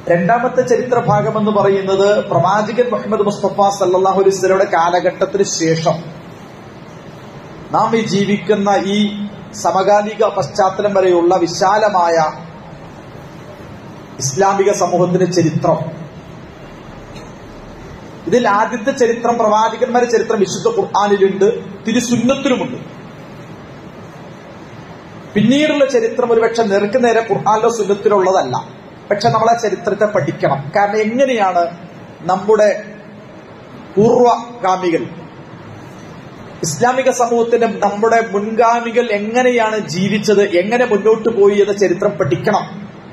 രണ്ടാമത്തെ ചരിത്ര ഭാഗം എന്ന് പറയുന്നത് പ്രവാചകൻ മുഹമ്മദ് മുസ്തഫ സല്ലാഹു അലൈസ്ലയുടെ കാലഘട്ടത്തിന് ശേഷം നാം ഈ ജീവിക്കുന്ന ഈ സമകാലിക പശ്ചാത്തലം വരെയുള്ള വിശാലമായ ഇസ്ലാമിക സമൂഹത്തിന്റെ ചരിത്രം ഇതിൽ ആദ്യത്തെ ചരിത്രം പ്രവാചകന്മാരുടെ ചരിത്രം വിശുദ്ധ ഖുർആാനിലുണ്ട് തിരുസുന്നത്തിലുമുണ്ട് പിന്നീടുള്ള ചരിത്രം ഒരുപക്ഷെ നേർക്ക് നേരെ ഖുർആാനിലോ സുന്നത്തിലുള്ളതല്ല പക്ഷെ നമ്മൾ ആ ചരിത്രത്തെ പഠിക്കണം കാരണം എങ്ങനെയാണ് നമ്മുടെ പൂർവഗാമികൾ ഇസ്ലാമിക സമൂഹത്തിന്റെ നമ്മുടെ മുൻഗാമികൾ എങ്ങനെയാണ് ജീവിച്ചത് എങ്ങനെ മുന്നോട്ട് പോയി എന്ന ചരിത്രം പഠിക്കണം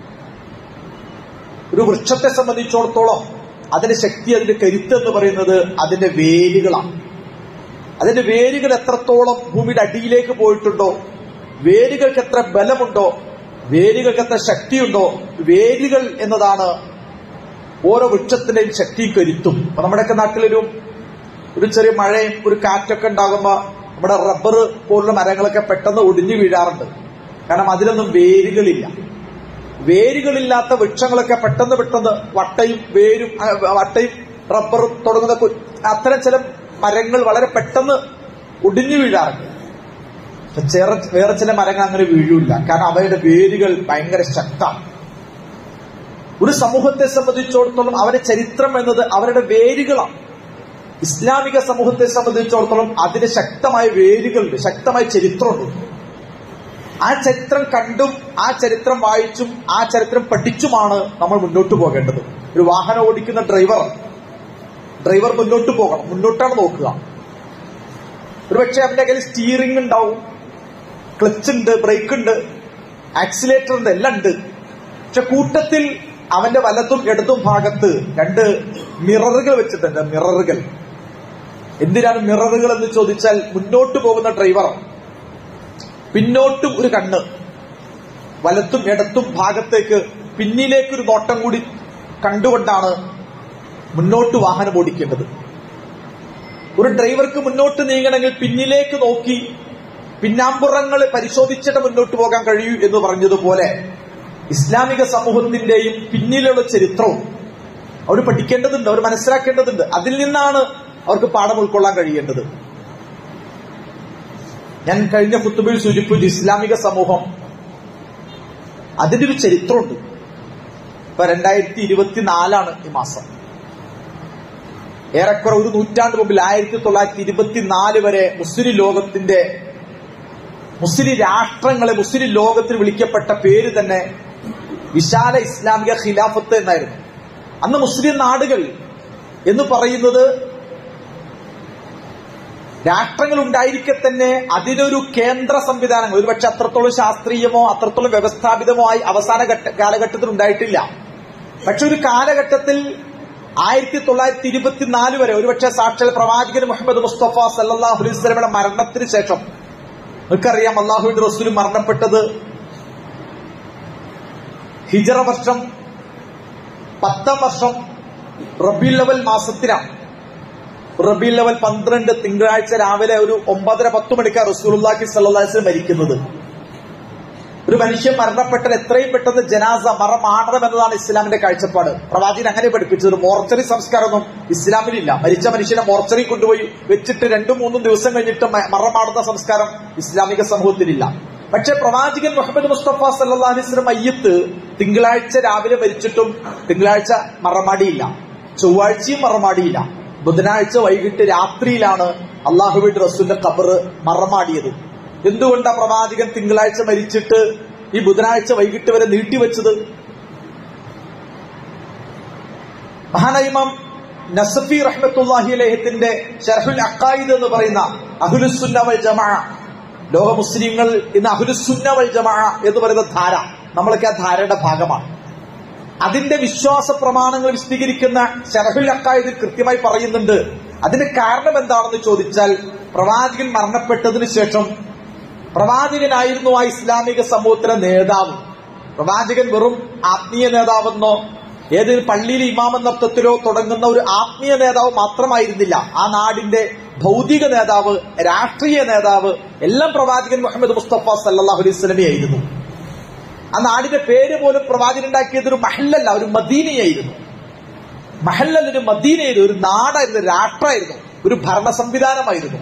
ഒരു വൃക്ഷത്തെ സംബന്ധിച്ചിടത്തോളം അതിന്റെ ശക്തി അതിന്റെ കരുത്ത് എന്ന് പറയുന്നത് അതിന്റെ വേരുകളാണ് അതിന്റെ വേരുകൾ എത്രത്തോളം ഭൂമിയുടെ അടിയിലേക്ക് പോയിട്ടുണ്ടോ വേരുകൾക്ക് എത്ര ബലമുണ്ടോ വേരുകൾക്ക് എത്ര ശക്തിയുണ്ടോ വേരുകൾ എന്നതാണ് ഓരോ വൃക്ഷത്തിന്റെയും ശക്തിയും കരുത്തും അപ്പൊ നമ്മുടെയൊക്കെ നാട്ടിലൊരു ഒരു ചെറിയ മഴയും ഒരു കാറ്റൊക്കെ ഉണ്ടാകുമ്പോ നമ്മുടെ റബ്ബർ പോലുള്ള മരങ്ങളൊക്കെ പെട്ടെന്ന് ഒടിഞ്ഞു വീഴാറുണ്ട് കാരണം അതിലൊന്നും വേരുകളില്ല വേരുകളില്ലാത്ത വൃക്ഷങ്ങളൊക്കെ പെട്ടെന്ന് പെട്ടെന്ന് വട്ടയും വേരും ആ, വട്ടയും റബ്ബറും തുടങ്ങുന്ന കു- അത്തരം ചില മരങ്ങൾ വളരെ പെട്ടെന്ന് ഒടിഞ്ഞു വീഴാറുണ്ട് പക്ഷെ ചേറെ വേറെ ചില മരങ്ങൾ അങ്ങനെ വീഴൂല കാരണം അവയുടെ വേരുകൾ ഭയങ്കര ശക്തമാണ് ഒരു സമൂഹത്തെ സംബന്ധിച്ചിടത്തോളം അവരുടെ ചരിത്രം എന്നത് അവരുടെ വേരുകളാണ് ഇസ്ലാമിക സമൂഹത്തെ സംബന്ധിച്ചിടത്തോളം അതിന് ശക്തമായ വേരുകളുണ്ട് ശക്തമായ ചരിത്രമുണ്ട് ആ ചരിത്രം കണ്ടും ആ ചരിത്രം വായിച്ചും ആ ചരിത്രം പഠിച്ചുമാണ് നമ്മൾ മുന്നോട്ട് പോകേണ്ടത് ഒരു വാഹനം ഓടിക്കുന്ന ഡ്രൈവർ ഡ്രൈവർ മുന്നോട്ട് പോകണം മുന്നോട്ടാണ് നോക്കുക ഒരുപക്ഷെ അവന്റെ കയ്യിൽ സ്റ്റീറിംഗ് ഉണ്ടാവും ക്ലച്ച് ഉണ്ട് ബ്രേക്ക് ഉണ്ട് ആക്സിലേറ്റർ ഉണ്ട് എല്ലാം ഉണ്ട് പക്ഷെ കൂട്ടത്തിൽ അവന്റെ വലത്തും ഇടതും ഭാഗത്ത് രണ്ട് മിററുകൾ വെച്ചിട്ടുണ്ട് മിററുകൾ എന്തിനാണ് മിററുകൾ എന്ന് ചോദിച്ചാൽ മുന്നോട്ട് പോകുന്ന ഡ്രൈവർ പിന്നോട്ടും ഒരു കണ്ണ് വലത്തും ഇടത്തും ഭാഗത്തേക്ക് പിന്നിലേക്ക് ഒരു നോട്ടം കൂടി കണ്ടുകൊണ്ടാണ് മുന്നോട്ട് വാഹനം ഓടിക്കേണ്ടത് ഒരു ഡ്രൈവർക്ക് മുന്നോട്ട് നീങ്ങണമെങ്കിൽ പിന്നിലേക്ക് നോക്കി പിന്നാമ്പുറങ്ങൾ പരിശോധിച്ചിട്ട് മുന്നോട്ട് പോകാൻ കഴിയൂ എന്ന് പറഞ്ഞതുപോലെ ഇസ്ലാമിക സമൂഹത്തിന്റെയും പിന്നിലുള്ള ചരിത്രവും അവർ പഠിക്കേണ്ടതുണ്ട് അവർ മനസ്സിലാക്കേണ്ടതുണ്ട് അതിൽ നിന്നാണ് അവർക്ക് പാഠം ഉൾക്കൊള്ളാൻ കഴിയേണ്ടത് ഞാൻ കഴിഞ്ഞ കുത്തുബിൽ സൂചിപ്പിച്ചു ഇസ്ലാമിക സമൂഹം അതിന്റെ ഒരു ചരിത്രമുണ്ട് ഇപ്പൊ രണ്ടായിരത്തി ഇരുപത്തിനാലാണ് ഈ മാസം ഏറെക്കുറെ ഒരു നൂറ്റാണ്ട് മുമ്പിൽ ആയിരത്തി തൊള്ളായിരത്തി ഇരുപത്തിനാല് വരെ മുസ്ലിം ലോകത്തിന്റെ മുസ്ലിം രാഷ്ട്രങ്ങളെ മുസ്ലിം ലോകത്തിൽ വിളിക്കപ്പെട്ട പേര് തന്നെ വിശാല ഇസ്ലാമിക ഖിലാഫത്ത് എന്നായിരുന്നു അന്ന് മുസ്ലിം നാടുകൾ എന്ന് പറയുന്നത് രാഷ്ട്രങ്ങൾ ഉണ്ടായിരിക്കെ തന്നെ അതിനൊരു കേന്ദ്ര സംവിധാനങ്ങൾ ഒരുപക്ഷെ അത്രത്തോളം ശാസ്ത്രീയമോ അത്രത്തോളം വ്യവസ്ഥാപിതമോ ആയി അവസാന ഘട്ട കാലഘട്ടത്തിൽ ഉണ്ടായിട്ടില്ല പക്ഷെ ഒരു കാലഘട്ടത്തിൽ ആയിരത്തി തൊള്ളായിരത്തി ഇരുപത്തിനാല് വരെ ഒരുപക്ഷെ സാക്ഷാൽ പ്രവാചകൻ മുഹമ്മദ് മുസ്തഫ സല്ലാഹു അലൈഹി സ്വലമയുടെ മരണത്തിന് ശേഷം നിങ്ങൾക്കറിയാം അള്ളാഹുവിന്റെ റസൂൽ മരണപ്പെട്ടത് ഹിജറ വർഷം പത്താം വർഷം റബി ലവൽ മാസത്തിലാണ് റബി ലവൽ പന്ത്രണ്ട് തിങ്കളാഴ്ച രാവിലെ ഒരു ഒമ്പതര പത്ത് മണിക്കാണ് റസൂലുള്ളാഹി സല്ലാസ് മരിക്കുന്നത് ഒരു മനുഷ്യൻ മരണപ്പെട്ടാൽ എത്രയും പെട്ടെന്ന് ജനാസ മറമാടണം എന്നതാണ് ഇസ്ലാമിന്റെ കാഴ്ചപ്പാട് പ്രവാചകൻ അങ്ങനെ പഠിപ്പിച്ചത് മോർച്ചറി സംസ്കാരമൊന്നും ഇസ്ലാമിലില്ല മരിച്ച മനുഷ്യനെ മോർച്ചറി കൊണ്ടുപോയി വെച്ചിട്ട് രണ്ടും മൂന്നും ദിവസം കഴിഞ്ഞിട്ട് മ- മറമാടുന്ന സംസ്കാരം ഇസ്ലാമിക സമൂഹത്തിലില്ല പക്ഷെ പ്രവാചകൻ മുഹമ്മദ് മുസ്തഫ സല്ലാ അലിസ്ലം മയ്യത്ത് തിങ്കളാഴ്ച രാവിലെ മരിച്ചിട്ടും തിങ്കളാഴ്ച മറമാടിയില്ല ചൊവ്വാഴ്ചയും മറമാടിയില്ല ബുധനാഴ്ച വൈകിട്ട് രാത്രിയിലാണ് അള്ളാഹുബിന്റെ റസൂലിന്റെ ഖബർ മറമാടിയത് എന്തുകൊണ്ടാ പ്രവാചകൻ തിങ്കളാഴ്ച മരിച്ചിട്ട് ഈ ബുധനാഴ്ച വൈകിട്ട് വരെ നീട്ടിവെച്ചത് മഹാനായ ഇമാം നസഫി റഹ്മത്തുല്ലാഹി അലേഹത്തിന്റെ ഷർഹുൽ അക്കായിദ് എന്ന് പറയുന്ന അഹുലുസുന്ന വൽ ജമാ ലോക മുസ്ലിങ്ങൾ ഇന്ന് അഹുലുസുന്ന വൽ ജമാ എന്ന് പറയുന്ന ധാര നമ്മളൊക്കെ ആ ധാരയുടെ ഭാഗമാണ് അതിന്റെ വിശ്വാസ പ്രമാണങ്ങൾ വിശദീകരിക്കുന്ന ഷറഹുൽ അക്കായതിൽ കൃത്യമായി പറയുന്നുണ്ട് അതിന് കാരണം എന്താണെന്ന് ചോദിച്ചാൽ പ്രവാചകൻ മരണപ്പെട്ടതിന് ശേഷം പ്രവാചകനായിരുന്നു ആ ഇസ്ലാമിക സമൂഹത്തിലെ നേതാവ് പ്രവാചകൻ വെറും ആത്മീയ നേതാവെന്നോ ഏതൊരു പള്ളിയിൽ ഇമാം എന്ന അർത്ഥത്തിലോ തുടങ്ങുന്ന ഒരു ആത്മീയ നേതാവ് മാത്രമായിരുന്നില്ല ആ നാടിന്റെ ഭൗതിക നേതാവ് രാഷ്ട്രീയ നേതാവ് എല്ലാം പ്രവാചകൻ മുഹമ്മദ് മുസ്തഫ സല്ലാഹു അലൈഹി സ്വലമി ആയിരുന്നു ആ നാടിന്റെ പേര് പോലും പ്രവാചകൻ ഉണ്ടാക്കിയത് ഒരു മഹല്ലല്ല ഒരു മദീനയായിരുന്നു മഹല്ലല്ല ഒരു മദീനയായിരുന്നു ഒരു നാടായിരുന്നു ഒരു രാഷ്ട്രമായിരുന്നു ഒരു ഭരണ സംവിധാനമായിരുന്നു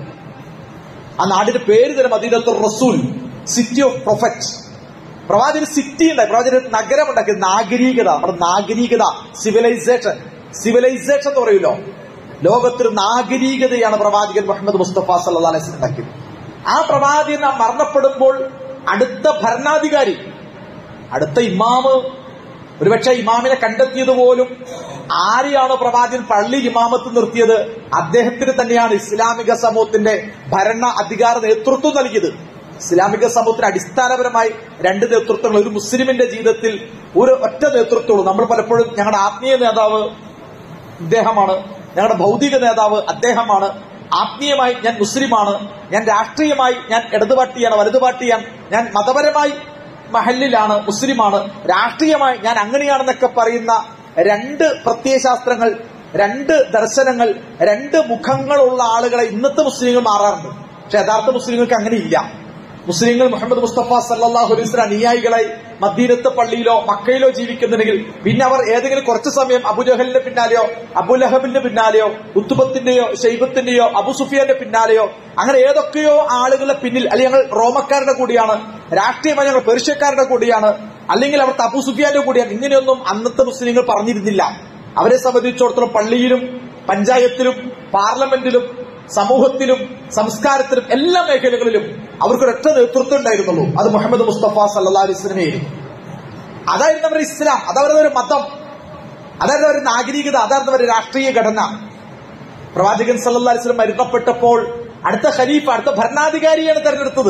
ആ നാടിന്റെ പേര് തന്നെ മദീനത്തുർ റസൂൽ സിറ്റി ഓഫ് പ്രൊഫറ്റ് പ്രവാചകൻ സിറ്റി ഉണ്ടായി പ്രവാചകൻ നഗരം ഉണ്ടാക്കി നാഗരികത നമ്മുടെ നാഗരികത സിവിലൈസേഷൻ സിവിലൈസേഷൻ എന്ന് പറയുമല്ലോ ലോകത്തൊരു നാഗരികതയാണ് പ്രവാചകൻ മുഹമ്മദ് മുസ്തഫ സല്ലാ അലൈഹി ഉണ്ടാക്കിയത് ആ പ്രവാചകൻ മരണപ്പെടുമ്പോൾ അടുത്ത ഭരണാധികാരി അടുത്ത ഇമാമ് ഒരുപക്ഷെ ഇമാമിനെ കണ്ടെത്തിയത് പോലും ആരെയാണോ പ്രവാചകൻ പള്ളി ഇമാമത്ത് നിർത്തിയത് അദ്ദേഹത്തിന് തന്നെയാണ് ഇസ്ലാമിക സമൂഹത്തിന്റെ ഭരണ അധികാര നേതൃത്വം നൽകിയത് ഇസ്ലാമിക സമൂഹത്തിന് അടിസ്ഥാനപരമായി രണ്ട് നേതൃത്വങ്ങൾ ഒരു മുസ്ലിമിന്റെ ജീവിതത്തിൽ ഒരു ഒറ്റ നേതൃത്വമുള്ളൂ നമ്മൾ പലപ്പോഴും ഞങ്ങളുടെ ആത്മീയ നേതാവ് ഇദ്ദേഹമാണ് ഞങ്ങളുടെ ഭൗതിക നേതാവ് അദ്ദേഹമാണ് ആത്മീയമായി ഞാൻ മുസ്ലിമാണ് ഞാൻ രാഷ്ട്രീയമായി ഞാൻ ഇടതുപാർട്ടിയാണ് വലതുപാർട്ടിയാണ് ഞാൻ മതപരമായി മഹല്ലിലാണ് മുസ്ലിമാണ് രാഷ്ട്രീയമായി ഞാൻ അങ്ങനെയാണെന്നൊക്കെ പറയുന്ന രണ്ട് പ്രത്യയശാസ്ത്രങ്ങൾ രണ്ട് ദർശനങ്ങൾ രണ്ട് മുഖങ്ങളുള്ള ആളുകളെ ഇന്നത്തെ മുസ്ലിങ്ങൾ മാറാറുണ്ട് പക്ഷെ യഥാർത്ഥ മുസ്ലിങ്ങൾക്ക് അങ്ങനെയില്ല മുസ്ലിങ്ങൾ മുഹമ്മദ് മുസ്തഫ സല്ലാഹു അലൈസ് അനുയായികളായി മദീനത്തെ പള്ളിയിലോ മക്കയിലോ ജീവിക്കുന്നുണ്ടെങ്കിൽ പിന്നെ അവർ ഏതെങ്കിലും കുറച്ചു സമയം അബുജഹലിന്റെ പിന്നാലെയോ അബുലഹബിന്റെ പിന്നാലെയോ ഉത്തുബത്തിന്റെയോ ഷെയ്ബത്തിന്റെയോ അബു സുഫിയാന്റെ പിന്നാലെയോ അങ്ങനെ ഏതൊക്കെയോ ആളുകളുടെ പിന്നിൽ അല്ലെങ്കിൽ ഞങ്ങൾ റോമക്കാരുടെ കൂടിയാണ് രാഷ്ട്രീയമായി ഞങ്ങൾ പെർഷ്യക്കാരുടെ കൂടിയാണ് അല്ലെങ്കിൽ അവർ അബു സുഫിയാന്റെ കൂടിയാണ് ഇങ്ങനെയൊന്നും അന്നത്തെ മുസ്ലിങ്ങൾ പറഞ്ഞിരുന്നില്ല അവരെ സംബന്ധിച്ചിടത്തോളം പള്ളിയിലും പഞ്ചായത്തിലും പാർലമെന്റിലും സമൂഹത്തിലും സംസ്കാരത്തിലും എല്ലാ മേഖലകളിലും അവർക്കൊരൊറ്റ നേതൃത്വം ഉണ്ടായിരുന്നുള്ളൂ അത് മുഹമ്മദ് മുസ്തഫ സല്ലാ അലിസ്ലമയായിരുന്നു അതായിരുന്നു അവരുടെ ഇസ്ലാം അതായിരുന്നു ഒരു മതം അതായിരുന്നു അവരുടെ നാഗരികത അതായിരുന്നു അവരുടെ രാഷ്ട്രീയ ഘടന പ്രവാചകൻ സല്ലാ അലിസ്ലം മരുന്നപ്പെട്ടപ്പോൾ അടുത്ത ഖലീഫ അടുത്ത ഭരണാധികാരിയാണ് തെരഞ്ഞെടുത്തത്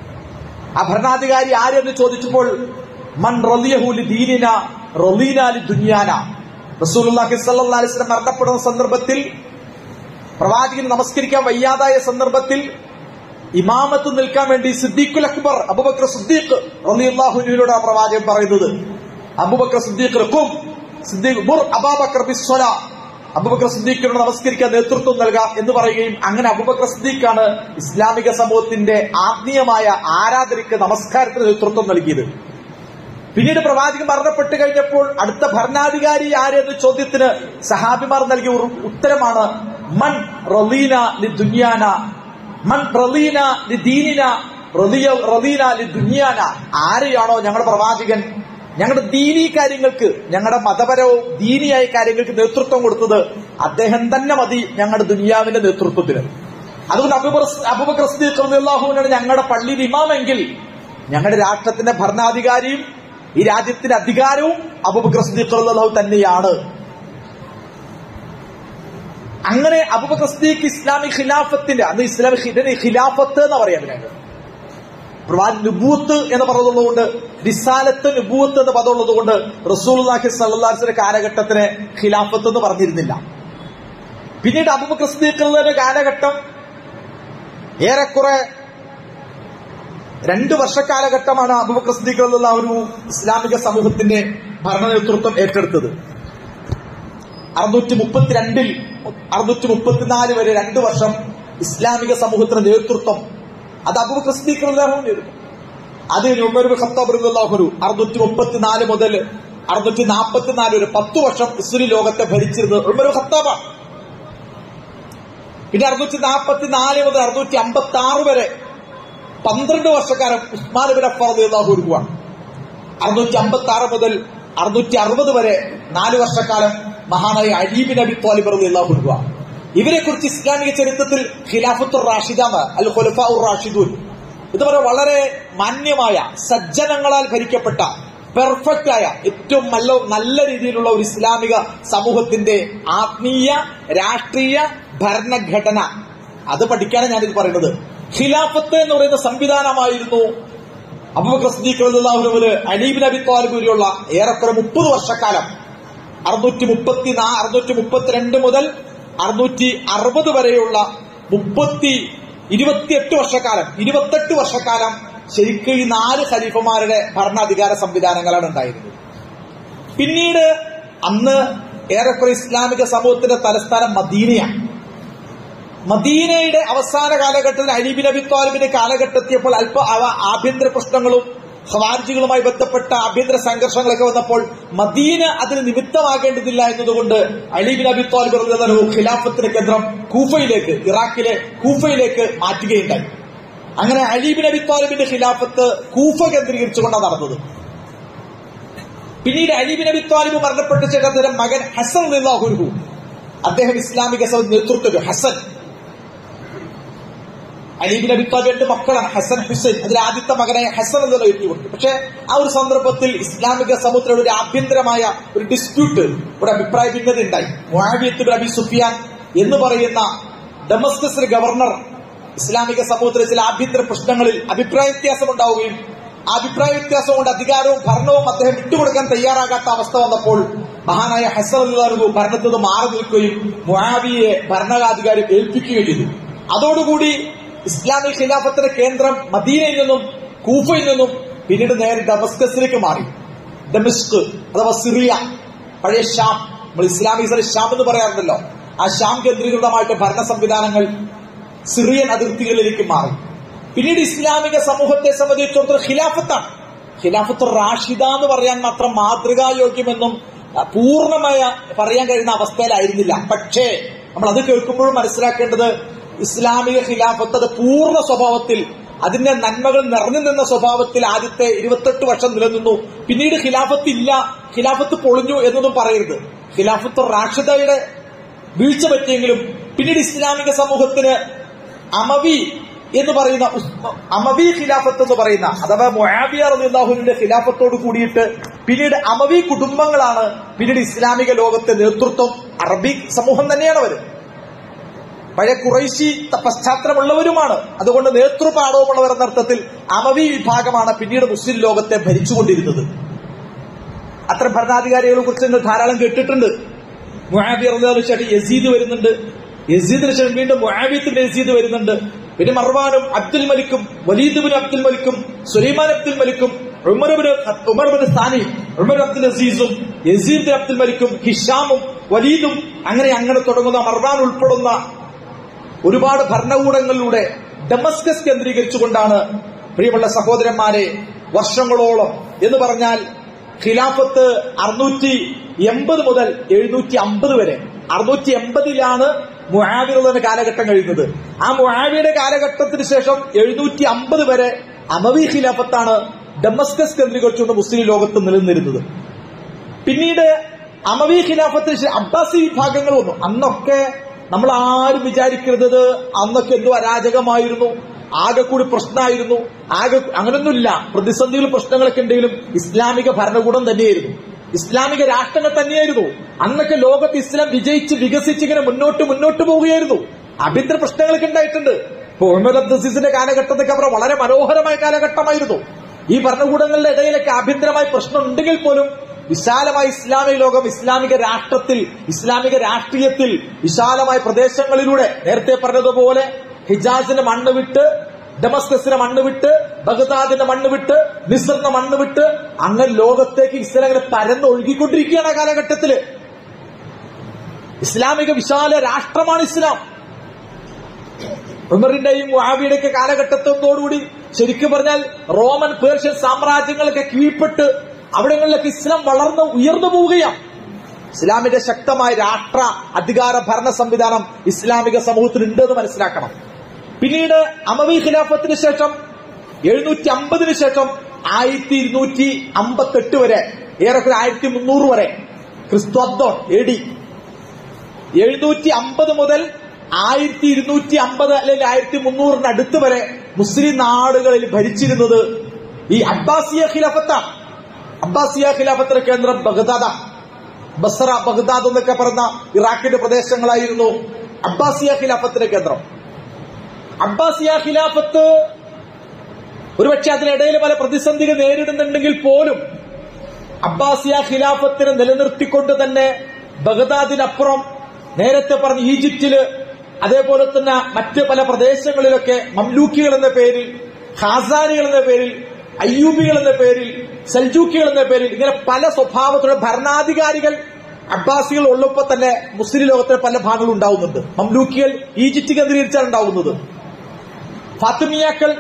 ആ ഭരണാധികാരി ആരെന്ന് ചോദിച്ചപ്പോൾ മൻ റലിയഹുലി ദീനിന റലീനാലി ദുനിയാന റസൂലുള്ളാഹി സല്ലല്ലാഹു അലൈഹി വസല്ലം മരണപ്പെടുന്ന സന്ദർഭത്തിൽ പ്രവാചകൻ നമസ്കരിക്കാൻ വയ്യാതായ സന്ദർഭത്തിൽ ഇമാമത്ത് നിൽക്കാൻ വേണ്ടി സിദ്ദീഖുൽ അക്ബർ അബുബക്കർ സിദ്ദീഖ് റളിയല്ലാഹുവിനോട് ആ പ്രവാചകൻ പറയുന്നത് അബുബക്കർ സിദ്ദീഖ് റക്കും സിദ്ദീഖ് മുർ അബാബക്കർ ബിസ്വല അബുബക്കർ സിദ്ദീഖിനോട് നമസ്കരിക്കാൻ നേതൃത്വം നൽകാം എന്ന് പറയുകയും അങ്ങനെ അബുബക്കർ സിദ്ദീഖാണ് ഇസ്ലാമിക സമൂഹത്തിന്റെ ആത്മീയമായ ആരാധനയ്ക്ക് നമസ്കാരത്തിന് നേതൃത്വം നൽകിയത് പിന്നീട് പ്രവാചകൻ മരണപ്പെട്ട് കഴിഞ്ഞപ്പോൾ അടുത്ത ഭരണാധികാരി ആര് എന്ന ചോദ്യത്തിന് സഹാബിമാർ നൽകിയ ഒരു ഉത്തരമാണ് മൻ റലീന ലി ദുനിയാന മൻ റലീന ലി ദീനിന റലിയ റലീന ലി ദുനിയാന ആരെയാണോ ഞങ്ങളുടെ പ്രവാചകൻ ഞങ്ങളുടെ ദീനീ കാര്യങ്ങൾക്ക് ഞങ്ങളുടെ മതപരവും ദീനിയായ കാര്യങ്ങൾക്ക് നേതൃത്വം കൊടുത്തത് അദ്ദേഹം തന്നെ മതി ഞങ്ങളുടെ ദുനിയാവിന്റെ നേതൃത്വത്തിന് അതുകൊണ്ട് അബുബക്കർ അള്ളാഹുവിനാണ് ഞങ്ങളുടെ പള്ളിയിൽ ഇമാമെങ്കിൽ ഞങ്ങളുടെ രാഷ്ട്രത്തിന്റെ ഭരണാധികാരിയും ഈ രാജ്യത്തിന്റെ അധികാരവും അബുബക്കർ അള്ളാഹു തന്നെയാണ് അങ്ങനെ അബുബക്കർ സിദ്ദീഖ് ഇസ്ലാമിക് ഖിലാഫത്തിന്റെ അന്ന് ഇസ്ലാമിക് ഇതിന് ഖിലാഫത്ത് എന്ന് പറയാം ഇതിനകത്ത് പ്രവാചകൻ നുബൂത്ത് എന്ന് പറഞ്ഞതുകൊണ്ട് റിസാലത്ത് നുബൂത്ത് എന്ന് പദമുള്ളത് കൊണ്ട് റസൂൽഹി സല്ലാസിന്റെ കാലഘട്ടത്തിന് ഖിലാഫത്ത് എന്ന് പറഞ്ഞിരുന്നില്ല പിന്നീട് അബുബക്കർ സിദ്ദീഖുകളുടെ കാലഘട്ടം ഏറെക്കുറെ രണ്ടു വർഷക്കാലഘട്ടമാണ് അബുബക്കർ സിദ്ദീഖുള്ള ഒരു ഇസ്ലാമിക സമൂഹത്തിന്റെ ഭരണ നേതൃത്വം ഏറ്റെടുത്തത് അറുന്നൂറ്റി മുപ്പത്തിരണ്ടിൽ അറുന്നൂറ്റി മുപ്പത്തിനാല് വരെ രണ്ടു വർഷം ഇസ്ലാമിക സമൂഹത്തിന്റെ നേതൃത്വം അത് അബൂബക്കർ സിദ്ദീഖ് റളിയല്ലാഹുവിനായിരുന്നു അത് ഉമർ ബിൻ ഖത്താബ് റളിയല്ലാഹു അറുന്നൂറ്റി മുപ്പത്തിനാല് മുതൽ അറുന്നൂറ്റി നാൽപ്പത്തിനാല് വരെ പത്ത് വർഷം ഇസ്ലി ലോകത്തെ ഭരിച്ചിരുന്നത് ഉമർ ബിൻ ഖത്താബാണ് പിന്നെ അറുന്നൂറ്റി നാൽപ്പത്തിനാല് മുതൽ അറുന്നൂറ്റി അമ്പത്തി ആറ് വരെ പന്ത്രണ്ട് വർഷക്കാലം ഉസ്മാൻ ബിൻ അഫ്ഫാർ റളിയല്ലാഹു അൻഹുവാണ് അറുന്നൂറ്റി അമ്പത്തി ആറ് മുതൽ അറുന്നൂറ്റി അറുപത് വരെ നാല് വർഷക്കാലം മഹാനായ അലീബിൻ അബി താലിബ് റളിയല്ലാഹു അൻഹുവാണ് ഇവരെ കുറിച്ച് ഇസ്ലാമിക ചരിത്രത്തിൽ ഖിലാഫത്തുർ റാഷിദാണ് അൽ ഖുലഫ ഉർ റാഷിദൂൻ ഇതുപോലെ വളരെ മാന്യമായ സജ്ജനങ്ങളാൽ ഭരിക്കപ്പെട്ട പെർഫെക്റ്റ് ആയ ഏറ്റവും നല്ല നല്ല രീതിയിലുള്ള ഒരു ഇസ്ലാമിക സമൂഹത്തിന്റെ ആത്മീയ രാഷ്ട്രീയ ഭരണഘടന അത് പഠിക്കാനാണ് ഞാനിത് പറയുന്നത് ഖിലാഫത്ത് എന്ന് പറയുന്ന സംവിധാനമായിരുന്നു അബൂബക്കർ സിദ്ദീഖ് റളിയല്ലാഹു അൻഹു മുതൽ അലീബിൻ അബി താലിബ് വരെയുള്ള ഏറെക്കുറെ മുപ്പത് വർഷക്കാലം അറുന്നൂറ്റി മുപ്പത്തി അറുന്നൂറ്റി മുപ്പത്തിരണ്ട് മുതൽ അറുന്നൂറ്റി അറുപത് വരെയുള്ള മുപ്പത്തി ഇരുപത്തിയെട്ട് വർഷക്കാലം ഇരുപത്തെട്ട് വർഷക്കാലം ശരിക്കും ഈ നാല് ഖലീഫമാരുടെ ഭരണാധികാര സംവിധാനങ്ങളാണ് ഉണ്ടായിരുന്നത് പിന്നീട് അന്ന് ഏറെക്കുറെ ഇസ്ലാമിക സമൂഹത്തിന്റെ തലസ്ഥാനം മദീനയാണ് മദീനയുടെ അവസാന കാലഘട്ടത്തിൽ അലിബിൻ അബി താലിബിന്റെ കാലഘട്ടത്തിയപ്പോൾ അല്പ അവ ആഭ്യന്തര പ്രശ്നങ്ങളും ഖവാരിജികളുമായി ബന്ധപ്പെട്ട ആഭ്യന്തര സംഘർഷങ്ങളൊക്കെ വന്നപ്പോൾ മദീന അതിന് നിമിത്തമാകേണ്ടതില്ല എന്നതുകൊണ്ട് അലീബിൻ അബി താലിബ് റളിയല്ലാഹു അൻഹു ഖിലാഫത്തിന്റെ കേന്ദ്രം കൂഫയിലേക്ക് ഇറാഖിലെ കൂഫയിലേക്ക് മാറ്റുകയുണ്ടായി അങ്ങനെ അലീബിൻ അബി താലിബിന്റെ ഖിലാഫത്ത് കൂഫ കേന്ദ്രീകരിച്ചുകൊണ്ടാണ് നടന്നത് പിന്നീട് അലീബിൻ അബി താലിബ് മരണപ്പെട്ട ശേഷം അദ്ദേഹം മകൻ ഹസൻ റളിയല്ലാഹു അദ്ദേഹം ഇസ്ലാമിക സഭ നേതൃത്വം ഹസൻ അലീബിൻ അബി താലിബിന്റെ മക്കളാണ് ഹസൻ ഹുസൈൻ അതിൽ ആദ്യത്തെ മകനായ ഹസൻ എന്നുള്ള എഴുതിയുണ്ട് പക്ഷെ ആ ഒരു സന്ദർഭത്തിൽ ഇസ്ലാമിക സമൂഹത്തിലെ ഒരു ആഭ്യന്തരമായ ഒരു ഡിസ്പ്യൂട്ട് ഒരു അഭിപ്രായ ഭിന്നത ഉണ്ടായി മുഹാബിയത്ത് അബി സുഫിയാൻ എന്ന് പറയുന്ന ഡമസ്കസിലെ ഗവർണർ ഇസ്ലാമിക സമൂഹത്തിലെ ചില ആഭ്യന്തര പ്രശ്നങ്ങളിൽ അഭിപ്രായ വ്യത്യാസം ഉണ്ടാവുകയും ആ അഭിപ്രായ വ്യത്യാസം കൊണ്ട് അധികാരവും ഭരണവും അദ്ദേഹം വിട്ടുകൊടുക്കാൻ തയ്യാറാകാത്ത അവസ്ഥ വന്നപ്പോൾ മഹാനായ ഹസൻ അള്ളാഹു ഭരണത്തിൽ നിന്ന് മാറി നിൽക്കുകയും മുഹാബിയെ ഭരണാധികാരം ഏൽപ്പിക്കുകയും ചെയ്തു അതോടുകൂടി ഇസ്ലാമിക് ഖിലാഫത്തിന്റെ കേന്ദ്രം മദീനയിൽ നിന്നും കൂഫയിൽ നിന്നും പിന്നീട് നേരെ ഡമസ്കസിലേക്ക് മാറി ഡമിസ്ക് അഥവാ സിറിയ പഴയ ഷാം നമ്മൾ ഇസ്ലാമിക് സ്ഥലം ഷാം എന്ന് പറയാറുണ്ടല്ലോ ആ ഷാം കേന്ദ്രീകൃതമായിട്ട് ഭരണ സംവിധാനങ്ങൾ സിറിയൻ അതിർത്തികളിലേക്ക് മാറി പിന്നീട് ഇസ്ലാമിക സമൂഹത്തെ സംബന്ധിച്ചിടത്തോളം ഖിലാഫത്താണ് ഖിലാഫത്ത് റാഷിദ എന്ന് പറയാൻ മാത്രം മാതൃകായോഗ്യമെന്നും അഹ് പൂർണ്ണമായ പറയാൻ കഴിയുന്ന അവസ്ഥയിലായിരുന്നില്ല പക്ഷേ നമ്മൾ അത് കേൾക്കുമ്പോഴും മനസ്സിലാക്കേണ്ടത് ഇസ്ലാമിക ഖിലാഫത്ത് അത് പൂർണ്ണ സ്വഭാവത്തിൽ അതിന്റെ നന്മകൾ നിറഞ്ഞു നിന്ന സ്വഭാവത്തിൽ ആദ്യത്തെ ഇരുപത്തെട്ട് വർഷം നിലനിന്നു പിന്നീട് ഖിലാഫത്ത് ഇല്ല ഖിലാഫത്ത് പൊളിഞ്ഞു എന്നൊന്നും പറയരുത് ഖിലാഫത്ത് റാഷിദയുടെ വീഴ്ച പറ്റിയെങ്കിലും പിന്നീട് ഇസ്ലാമിക സമൂഹത്തിന് അമവി എന്ന് പറയുന്ന ഉസ്- അമവി ഖിലാഫത്ത് എന്ന് പറയുന്ന അഥവാ മൊഹാബിയ റളിയല്ലാഹുവിന്റെ ഖിലാഫത്തോട് കൂടിയിട്ട് പിന്നീട് അമവി കുടുംബങ്ങളാണ് പിന്നീട് ഇസ്ലാമിക ലോകത്തെ നേതൃത്വം അറബി സമൂഹം തന്നെയാണ് അവർ പഴയ കുറൈശി ത- പശ്ചാത്തലമുള്ളവരുമാണ് അതുകൊണ്ട് നേതൃപാഠവുമുള്ളവർ എന്ന അർത്ഥത്തിൽ അമവി വിഭാഗമാണ് പിന്നീട് മുസ്ലിം ലോകത്തെ ഭരിച്ചുകൊണ്ടിരുന്നത് അത്തരം ഭരണാധികാരികളെ കുറിച്ച് നിങ്ങൾ ധാരാളം കേട്ടിട്ടുണ്ട് മുഹാബിയ റളിയല്ലാഹു ശേഷം യസീദ് വരുന്നുണ്ട് യസീദിന് ശേഷം വീണ്ടും മുഹാബിയത്തിന്റെ യസീദ് വരുന്നുണ്ട് പിന്നെ മർവാനും അബ്ദുൽ മലിക്കും വലീദ് ബിൻ അബ്ദുൽ മലിക്കും സുലൈമാൻ അബ്ദുൽ മലിക്കും Umar bin Umar bin Sani Umar Abdul അസീസും യസീദ് ബിൻ അബ്ദുൽ മലിക്കും ഹിഷാമും വലീദും അങ്ങനെ അങ്ങനെ തുടങ്ങുന്ന മർവാൻ ഉൾപ്പെടുന്ന ഒരുപാട് ഭരണകൂടങ്ങളിലൂടെ ഡമസ്കസ് കേന്ദ്രീകരിച്ചുകൊണ്ടാണ് പ്രിയമുള്ള സഹോദരന്മാരെ വർഷങ്ങളോളം എന്ന് പറഞ്ഞാൽ ഖിലാഫത്ത് അറുന്നൂറ്റി എൺപത് മുതൽ എഴുന്നൂറ്റി അമ്പത് വരെ അറുന്നൂറ്റി എൺപതിലാണ് മുഹാവിറുടെ കാലഘട്ടം കഴിയുന്നത് ആ മുഹാവിയുടെ കാലഘട്ടത്തിന് ശേഷം എഴുന്നൂറ്റി അമ്പത് വരെ അമവി ഖിലാഫത്താണ് ഡമസ്കസ് കേന്ദ്രീകരിച്ചുകൊണ്ട് മുസ്ലിം ലോകത്ത് നിലനിന്നിരുന്നത് പിന്നീട് അമവി ഖിലാഫത്തിന് ശേഷം അബ്ബാസി വിഭാഗങ്ങൾ വന്നു അന്നൊക്കെ നമ്മൾ ആരും വിചാരിക്കരുത് അന്നൊക്കെ എന്തോ അരാജകമായിരുന്നു ആകെ കൂടി പ്രശ്നമായിരുന്നു ആകെ അങ്ങനൊന്നുമില്ല പ്രതിസന്ധികളും പ്രശ്നങ്ങളൊക്കെ ഉണ്ടെങ്കിലും ഇസ്ലാമിക ഭരണകൂടം തന്നെയായിരുന്നു ഇസ്ലാമിക രാഷ്ട്രങ്ങൾ തന്നെയായിരുന്നു അന്നൊക്കെ ലോകത്ത് ഇസ്ലാം വിജയിച്ച് വികസിച്ച് ഇങ്ങനെ മുന്നോട്ട് മുന്നോട്ട് പോവുകയായിരുന്നു ആഭ്യന്തര പ്രശ്നങ്ങളൊക്കെ ഉണ്ടായിട്ടുണ്ട് ഇപ്പൊ ഉമർ അബ്ദുസീസിന്റെ കാലഘട്ടത്തൊക്കെ അവർ വളരെ മനോഹരമായ കാലഘട്ടമായിരുന്നു ഈ ഭരണകൂടങ്ങളുടെ ഇടയിലൊക്കെ ആഭ്യന്തരമായ പ്രശ്നം ഉണ്ടെങ്കിൽ പോലും വിശാലമായ ഇസ്ലാമിക ലോകം ഇസ്ലാമിക രാഷ്ട്രത്തിൽ ഇസ്ലാമിക രാഷ്ട്രീയത്തിൽ വിശാലമായ പ്രദേശങ്ങളിലൂടെ നേരത്തെ പറഞ്ഞതുപോലെ ഹിജാസിന്റെ മണ്ണ് വിട്ട് ഡമസ്കസിന്റെ മണ്ണ് വിട്ട് ബഗ്ദാദിന്റെ മണ്ണ് വിട്ട് മിസ്റിന്റെ മണ്ണ് വിട്ട് അങ്ങനെ ലോകത്തേക്ക് ഇസ്ലാം അങ്ങനെ പരന്നൊഴുകിക്കൊണ്ടിരിക്കുകയാണ് ആ കാലഘട്ടത്തില് ഇസ്ലാമിക വിശാല രാഷ്ട്രമാണ് ഇസ്ലാം ഉമറിന്റെയും മുഹാബിയുടെ ഒക്കെ കാലഘട്ടത്തോടുകൂടി ശരിക്കും പറഞ്ഞാൽ റോമൻ പേർഷ്യൻ സാമ്രാജ്യങ്ങളൊക്കെ കീഴ്പ്പെട്ട് അവിടങ്ങളിലൊക്കെ ഇസ്ലാം വളർന്ന് ഉയർന്നു പോവുകയാണ് ഇസ്ലാമിന്റെ ശക്തമായ രാഷ്ട്ര അധികാര ഭരണ സംവിധാനം ഇസ്ലാമിക സമൂഹത്തിനുണ്ട് എന്ന് മനസ്സിലാക്കണം പിന്നീട് അമവി ഖിലാഫത്തിന് ശേഷം എഴുന്നൂറ്റി അമ്പതിന് ശേഷം ആയിരത്തി ഇരുന്നൂറ്റി അമ്പത്തെട്ട് വരെ ഏറെക്കുറെ ആയിരത്തി മുന്നൂറ് വരെ ക്രിസ്തുഅബ്ദോൺ എ ഡി എഴുന്നൂറ്റി അമ്പത് മുതൽ ആയിരത്തി ഇരുന്നൂറ്റി അമ്പത് അല്ലെങ്കിൽ ആയിരത്തി മുന്നൂറിന് അടുത്ത് വരെ മുസ്ലിം നാടുകളിൽ ഭരിച്ചിരുന്നത് ഈ അബ്ബാസിയ ഖിലാഫത്താണ് അബ്ബാസിയ ഖിലാഫത്തിന്റെ കേന്ദ്രം ബഗ്ദാദാണ് ബസറ ബഗ്ദാദ് എന്നൊക്കെ പറഞ്ഞ ഇറാഖിന്റെ പ്രദേശങ്ങളായിരുന്നു അബ്ബാസിയ ഖിലാഫത്തിന്റെ കേന്ദ്രം അബ്ബാസിയ ഖിലാഫത്ത് ഒരുപക്ഷെ അതിനിടയിൽ പല പ്രതിസന്ധികൾ നേരിടുന്നുണ്ടെങ്കിൽ പോലും അബ്ബാസിയ ഖിലാഫത്തിനെ നിലനിർത്തിക്കൊണ്ട് തന്നെ ബഗ്ദാദിനപ്പുറം നേരത്തെ പറഞ്ഞ ഈജിപ്തില് അതേപോലെ തന്നെ മറ്റ് പല പ്രദേശങ്ങളിലൊക്കെ മംലൂക്കികൾ എന്ന പേരിൽ ഖാസാനികൾ എന്ന പേരിൽ അയ്യൂബികൾ എന്ന പേരിൽ സൽജൂക്കികൾ എന്ന പേരിൽ ഇങ്ങനെ പല സ്വഭാവത്തിലുള്ള ഭരണാധികാരികൾ അബ്ബാസികൾ ഉള്ളപ്പോൾ തന്നെ മുസ്ലിം ലോകത്തിലെ പല ഭാഗങ്ങളും ഉണ്ടാവുന്നുണ്ട് മംലൂക്കികൾ ഈജിപ്ത് കേന്ദ്രീകരിച്ചാണ് ഉണ്ടാവുന്നത് ഫാത്തിമിയാക്കൾ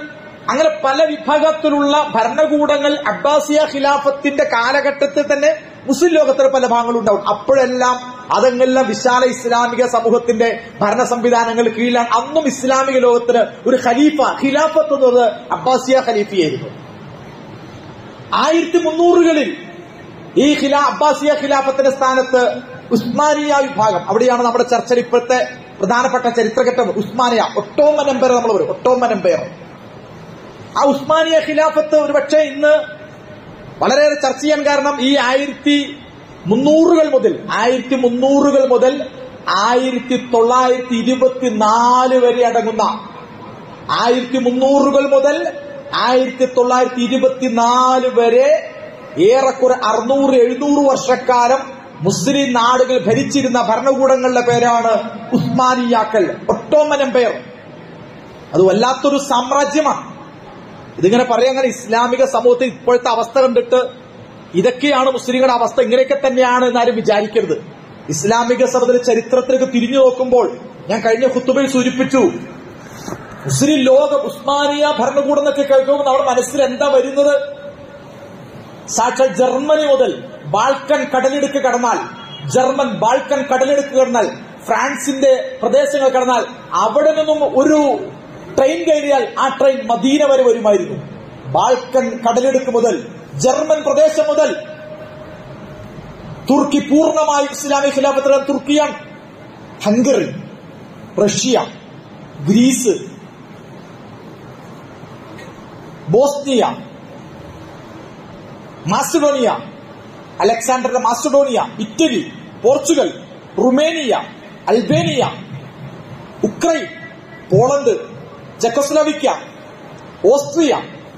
അങ്ങനെ പല വിഭാഗത്തിലുള്ള ഭരണകൂടങ്ങൾ അബ്ബാസിയ ഖിലാഫത്തിന്റെ കാലഘട്ടത്തിൽ തന്നെ മുസ്ലിം ലോകത്തിന് പല ഭാഗങ്ങളും ഉണ്ടാവും അപ്പോഴെല്ലാം അതെല്ലാം വിശാല ഇസ്ലാമിക സമൂഹത്തിന്റെ ഭരണ സംവിധാനങ്ങൾ കീഴിലാണ് അന്നും ഇസ്ലാമിക ലോകത്തിന് ഒരു ഖലീഫ ഖിലാഫത്ത് എന്നത് അബ്ബാസിയ ഖലീഫയായിരുന്നു ആയിരത്തി മുന്നൂറുകളിൽ ഈ ഖിലാ അബ്ബാസിയ ഖിലാഫത്തിന്റെ സ്ഥാനത്ത് ഉസ്മാനിയ വിഭാഗം അവിടെയാണ് നമ്മുടെ ചർച്ചയിൽ ഇപ്പോഴത്തെ പ്രധാനപ്പെട്ട ചരിത്രഘട്ടം ഉസ്മാനിയ ഒട്ടോമൻ എംപയർ നമ്മൾ പറയും ഒട്ടോമൻ എംപയർ ആ ഉസ്മാനിയ ഖിലാഫത്ത് ഒരുപക്ഷെ ഇന്ന് വളരെയേറെ ചർച്ച ചെയ്യാൻ കാരണം ഈ ആയിരത്തി മുന്നൂറുകൾ മുതൽ ആയിരത്തി മുന്നൂറുകൾ മുതൽ ആയിരത്തി തൊള്ളായിരത്തി ഇരുപത്തിനാല് വരെ അടങ്ങുന്ന ആയിരത്തി മുന്നൂറുകൾ മുതൽ ആയിരത്തി തൊള്ളായിരത്തി ഇരുപത്തിനാല് വരെ ഏറെക്കുറെ അറുന്നൂറ് എഴുന്നൂറ് വർഷക്കാലം മുസ്ലിം നാടുകൾ ഭരിച്ചിരുന്ന ഭരണകൂടങ്ങളുടെ പേരാണ് ഉസ്മാനിയാക്കൽ ഒട്ടോമൻ എംപയർ അത് വല്ലാത്തൊരു സാമ്രാജ്യമാണ് ഇതിങ്ങനെ പറയാൻ അങ്ങനെ ഇസ്ലാമിക സമൂഹത്തിൽ ഇപ്പോഴത്തെ അവസ്ഥ കണ്ടിട്ട് ഇതൊക്കെയാണ് മുസ്ലിങ്ങളുടെ അവസ്ഥ ഇങ്ങനെയൊക്കെ തന്നെയാണ് എന്നാരും വിചാരിക്കരുത് ഇസ്ലാമിക സഭയുടെ ചരിത്രത്തിലേക്ക് തിരിഞ്ഞു നോക്കുമ്പോൾ ഞാൻ കഴിഞ്ഞ കുത്തുബയിൽ സൂചിപ്പിച്ചു മുസ്ലിം ലോകം ഉസ്മാനിയ ഭരണകൂടം എന്നൊക്കെ കേൾക്കുമ്പോൾ നമ്മുടെ മനസ്സിൽ എന്താ വരുന്നത് സാക്ഷാൽ ജർമ്മനി മുതൽ ബാൾക്കൻ കടലിടുക്ക് കടന്നാൽ ജർമ്മൻ ബാൾക്കൻ കടലിടുക്ക് കടന്നാൽ ഫ്രാൻസിന്റെ പ്രദേശങ്ങൾ കടന്നാൽ അവിടെ നിന്നും ഒരു ട്രെയിൻ കയറിയാൽ ആ ട്രെയിൻ മദീന വരെ വരുമായിരുന്നു ബാൾക്കൻ കടലിടുക്ക് മുതൽ ജർമ്മൻ പ്രദേശം മുതൽ തുർക്കി പൂർണ്ണമായും ഇസ്ലാമിക ഖിലാഫത്തിലെ തുർക്കിയാണ് Hungary Russia Greece Bosnia Macedonia അലക്സാണ്ടറിന്റെ Macedonia Italy Portugal Romania Albania Ukraine Poland Czechoslovakia Austria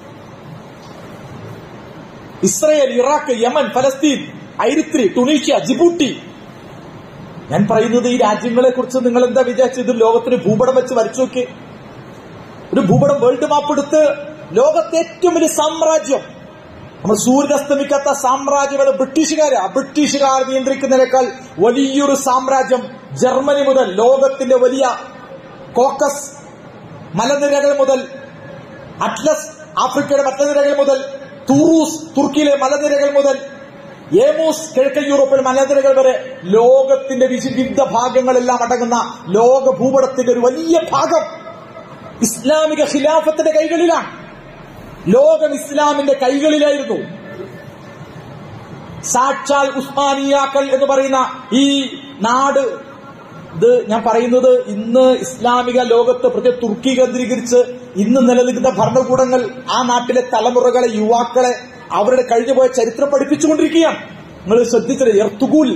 Israel Iraq Yemen ഫലസ്തീൻ ഐരിത്രി ടുണീഷ്യ ജിബൂട്ടി ഞാൻ പറയുന്നത് ഈ രാജ്യങ്ങളെ കുറിച്ച് നിങ്ങൾ എന്താ വിചാരിച്ചത് ഇത് ലോകത്തിന് ഭൂപടം വെച്ച് വരച്ചു നോക്കി ഒരു ഭൂപടം വേൾഡ് മാപ്പ് എടുത്ത് ലോകത്തെ ഏറ്റവും വലിയ സാമ്രാജ്യം നമ്മൾ സൂര്യനസ്തമിക്കാത്ത സാമ്രാജ്യം അത് ബ്രിട്ടീഷുകാരാ ബ്രിട്ടീഷുകാർ നിയന്ത്രിക്കുന്നതിനേക്കാൾ വലിയൊരു സാമ്രാജ്യം ജർമ്മനി മുതൽ ലോകത്തിന്റെ വലിയ കോക്കസ് മലനിരകൾ മുതൽ അറ്റ്ലസ് ആഫ്രിക്കയുടെ മലനിരകൾ മുതൽ തൂറൂസ് തുർക്കിയിലെ മലനിരകൾ മുതൽ ഏമോസ് കിഴക്കൻ യൂറോപ്പിലെ മലനിരകൾ വരെ ലോകത്തിന്റെ വിവിധ ഭാഗങ്ങളെല്ലാം അടങ്ങുന്ന ലോക ഭൂപടത്തിന്റെ ഒരു വലിയ ഭാഗം ഇസ്ലാമിക ഖിലാഫത്തിന്റെ കൈകളിലാണ് ലോകം ഇസ്ലാമിന്റെ കൈകളിലായിരുന്നു സാക്ഷാൽ ഉസ്മാനിയാക്കൽ എന്ന് പറയുന്ന ഈ നാട് ഇത് ഞാൻ പറയുന്നത് ഇന്ന് ഇസ്ലാമിക ലോകത്ത് പ്രത്യേക തുർക്കി കേന്ദ്രീകരിച്ച് ഇന്ന് നിലനിൽക്കുന്ന ഭരണകൂടങ്ങൾ ആ നാട്ടിലെ തലമുറകളെ യുവാക്കളെ അവരുടെ കഴിഞ്ഞുപോയ ചരിത്രം പഠിപ്പിച്ചുകൊണ്ടിരിക്കുകയാണ് നിങ്ങൾ ശ്രദ്ധിച്ചത് എർത്തുഗൂൽ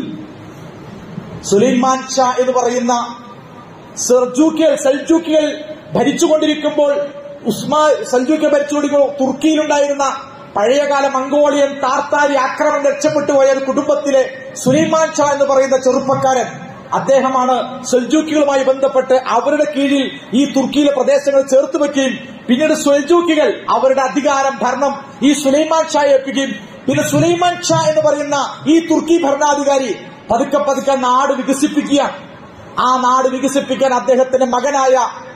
സുലൈമാൻ ഷാ എന്ന് പറയുന്ന സെർജൂക്കിയൽ സൽജൂക്കിയൽ ഭരിച്ചുകൊണ്ടിരിക്കുമ്പോൾ ഉസ്മാ സൽജൂക്കിയൽ ഭരിച്ചുകൊണ്ടിരിക്കുമ്പോൾ തുർക്കിയിലുണ്ടായിരുന്ന പഴയകാല മംഗോളിയൻ താർത്താരി ആക്രമണം രക്ഷപ്പെട്ടു പോയ ഒരു കുടുംബത്തിലെ സുലൈമാൻ ഷാ എന്ന് പറയുന്ന ചെറുപ്പക്കാരൻ അദ്ദേഹമാണ് സെൽജൂക്കികളുമായി ബന്ധപ്പെട്ട് അവരുടെ കീഴിൽ ഈ തുർക്കിയിലെ പ്രദേശങ്ങൾ ചേർത്ത് വെക്കുകയും പിന്നീട് സെൽജൂക്കികൾ അവരുടെ അധികാരം ഭരണം ഈ സുലൈമാൻ ഷായെ ഏൽപ്പിക്കുകയും പിന്നെ സുലൈമാൻ ഷാ എന്ന് പറയുന്ന ഈ തുർക്കി ഭരണാധികാരി പതുക്കെ പതുക്കെ നാട് വികസിപ്പിക്കുക ആ നാട് വികസിപ്പിക്കാൻ അദ്ദേഹത്തിന്റെ മകനായ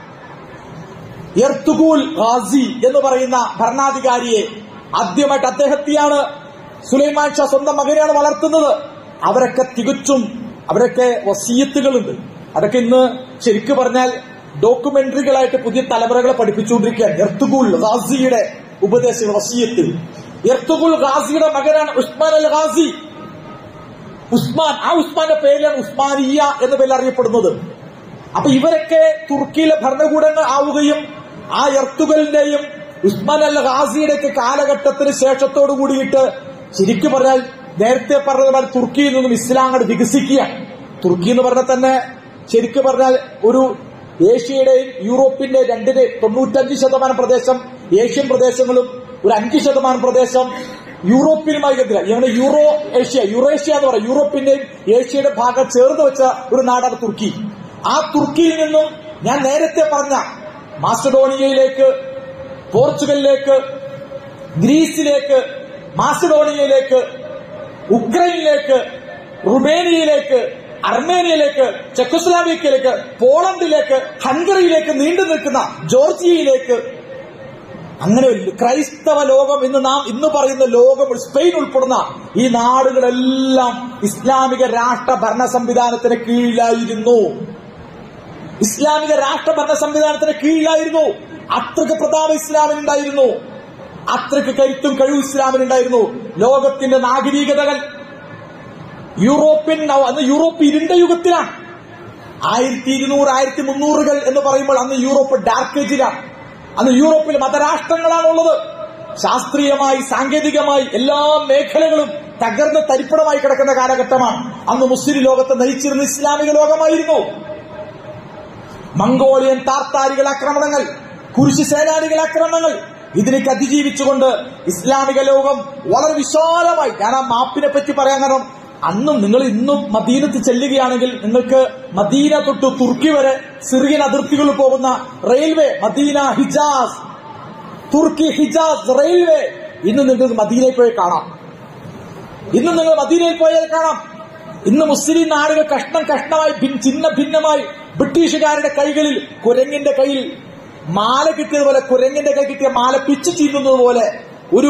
എർത്തുഗൂൽ ഖാസി എന്ന് പറയുന്ന ഭരണാധികാരിയെ ആദ്യമായിട്ട് അദ്ദേഹത്തെയാണ് സുലൈമാൻ ഷാ സ്വന്തം മകനെയാണ് വളർത്തുന്നത് അവരൊക്കെ തികച്ചും അവരൊക്കെ വസീയത്തുകളുണ്ട് അതൊക്കെ ഇന്ന് ശരിക്കു പറഞ്ഞാൽ ഡോക്യുമെന്ററികളായിട്ട് പുതിയ തലമുറകളെ പഠിപ്പിച്ചുകൊണ്ടിരിക്കുകയാണ് എർത്തുഗുൽ ഖാസിയുടെ ഉപദേശ വസീയത്ത് എർത്തുഗുൽ ഖാസിയുടെ മകനാണ് ഉസ്മാൻ അൽ ഖാസി ഉസ്മാൻ ആ ഉസ്മാന്റെ പേരിലാണ് ഉസ്മാനിയ എന്ന പേരിൽ അറിയപ്പെടുന്നത് അപ്പൊ ഇവരൊക്കെ തുർക്കിയിലെ ഭരണകൂടങ്ങൾ ആവുകയും ആ എർത്തുഗലിന്റെയും ഉസ്മാൻ അൽ ഖാസിയുടെയൊക്കെ കാലഘട്ടത്തിന് ശേഷത്തോടു കൂടിയിട്ട് ശരിക്കും പറഞ്ഞാൽ നേരത്തെ പറഞ്ഞതുപോലെ തുർക്കിയിൽ നിന്നും ഇസ്ലാം അങ്ങോട്ട് വികസിക്കുക തുർക്കി എന്ന് പറഞ്ഞാൽ തന്നെ ശരിക്കും പറഞ്ഞാൽ ഒരു ഏഷ്യയുടെയും യൂറോപ്പിന്റെ രണ്ടിന് തൊണ്ണൂറ്റഞ്ച് ശതമാനം പ്രദേശം ഏഷ്യൻ പ്രദേശങ്ങളും ഒരു അഞ്ച് ശതമാനം പ്രദേശം യൂറോപ്പിനുമായി കേന്ദ്ര ഇങ്ങനെ യൂറോ ഏഷ്യ യൂറേഷ്യ എന്ന് പറയും യൂറോപ്പിന്റെയും ഏഷ്യയുടെ ഭാഗം ചേർന്ന് വെച്ച ഒരു നാടാണ് തുർക്കി ആ തുർക്കിയിൽ നിന്നും ഞാൻ നേരത്തെ പറഞ്ഞ മാസഡോണിയയിലേക്ക് പോർച്ചുഗലിലേക്ക് ഗ്രീസിലേക്ക് മാസഡോണിയയിലേക്ക് ഉക്രൈനിലേക്ക് റുമേനിയയിലേക്ക് അർമേനിയയിലേക്ക് ചെക്കോസ്ലാവിയയിലേക്ക് പോളണ്ടിലേക്ക് ഹംഗറിയിലേക്ക് നീണ്ടു നിൽക്കുന്ന ജോർജിയയിലേക്ക് അങ്ങനെ ഒരു ക്രൈസ്തവ ലോകം ഇന്ന് നാം ഇന്ന് പറയുന്ന ലോകം സ്പെയിൻ ഉൾപ്പെടുന്ന ഈ നാടുകളെല്ലാം ഇസ്ലാമിക രാഷ്ട്ര ഭരണ സംവിധാനത്തിന് കീഴിലായിരുന്നു ഇസ്ലാമിക രാഷ്ട്ര ഭരണ സംവിധാനത്തിന് കീഴിലായിരുന്നു അത്രയ്ക്ക് പ്രതാപം ഇസ്ലാമിനുണ്ടായിരുന്നു അത്രയ്ക്ക് കരുത്തും കഴിവും ഇസ്ലാമിനുണ്ടായിരുന്നു ലോകത്തിന്റെ നാഗരികതകൾ യൂറോപ്യൻ നവ- അന്ന് യൂറോപ്പ് ഇരുണ്ട യുഗത്തിലാണ് ആയിരത്തി ഇരുന്നൂറ് ആയിരത്തി മുന്നൂറുകൾ എന്ന് പറയുമ്പോൾ അന്ന് യൂറോപ്പ് ഡാർക്ക് ഏജിലാണ് അന്ന് യൂറോപ്പിൽ മതരാഷ്ട്രങ്ങളാണുള്ളത് ശാസ്ത്രീയമായി സാങ്കേതികമായി എല്ലാ മേഖലകളും തകർന്ന് തരിപ്പണമായി കിടക്കുന്ന കാലഘട്ടമാണ് അന്ന് മുസ്ലിം ലോകത്തെ നയിച്ചിരുന്ന ഇസ്ലാമിക ലോകമായിരുന്നു മംഗോളിയൻ താർത്താരികൾ ആക്രമണങ്ങൾ കുരിശ് സേനാനികൾ ആക്രമണങ്ങൾ ഇതിലേക്ക് അതിജീവിച്ചുകൊണ്ട് ഇസ്ലാമിക ലോകം വളരെ വിശാലമായി ഞാൻ ആ മാപ്പിനെ പറ്റി പറയാൻ കാരണം അന്നും നിങ്ങൾ ഇന്നും മദീനത്ത് ചെല്ലുകയാണെങ്കിൽ നിങ്ങൾക്ക് മദീന തൊട്ട് തുർക്കി വരെ സിറിയൻ അതിർത്തികളിൽ പോകുന്ന റെയിൽവേ മദീന ഹിജാസ് തുർക്കി ഹിജാസ് റെയിൽവേ ഇന്ന് നിങ്ങൾക്ക് മദീനയിൽ പോയി കാണാം ഇന്ന് നിങ്ങൾ മദീനയിൽ പോയാൽ കാണാം ഇന്ന് മുസ്ലിം നാടുകൾ കഷ്ണം കഷ്ണമായി ഭിൻ- ഛിന്ന ഭിന്നമായി ബ്രിട്ടീഷുകാരുടെ കൈകളിൽ കുരങ്ങിന്റെ കയ്യിൽ മാല കിട്ടിയതുപോലെ കുരങ്ങിന്റെ കൈ കിട്ടിയ മാല പിച്ചു ചീന്തുന്നത് പോലെ ഒരു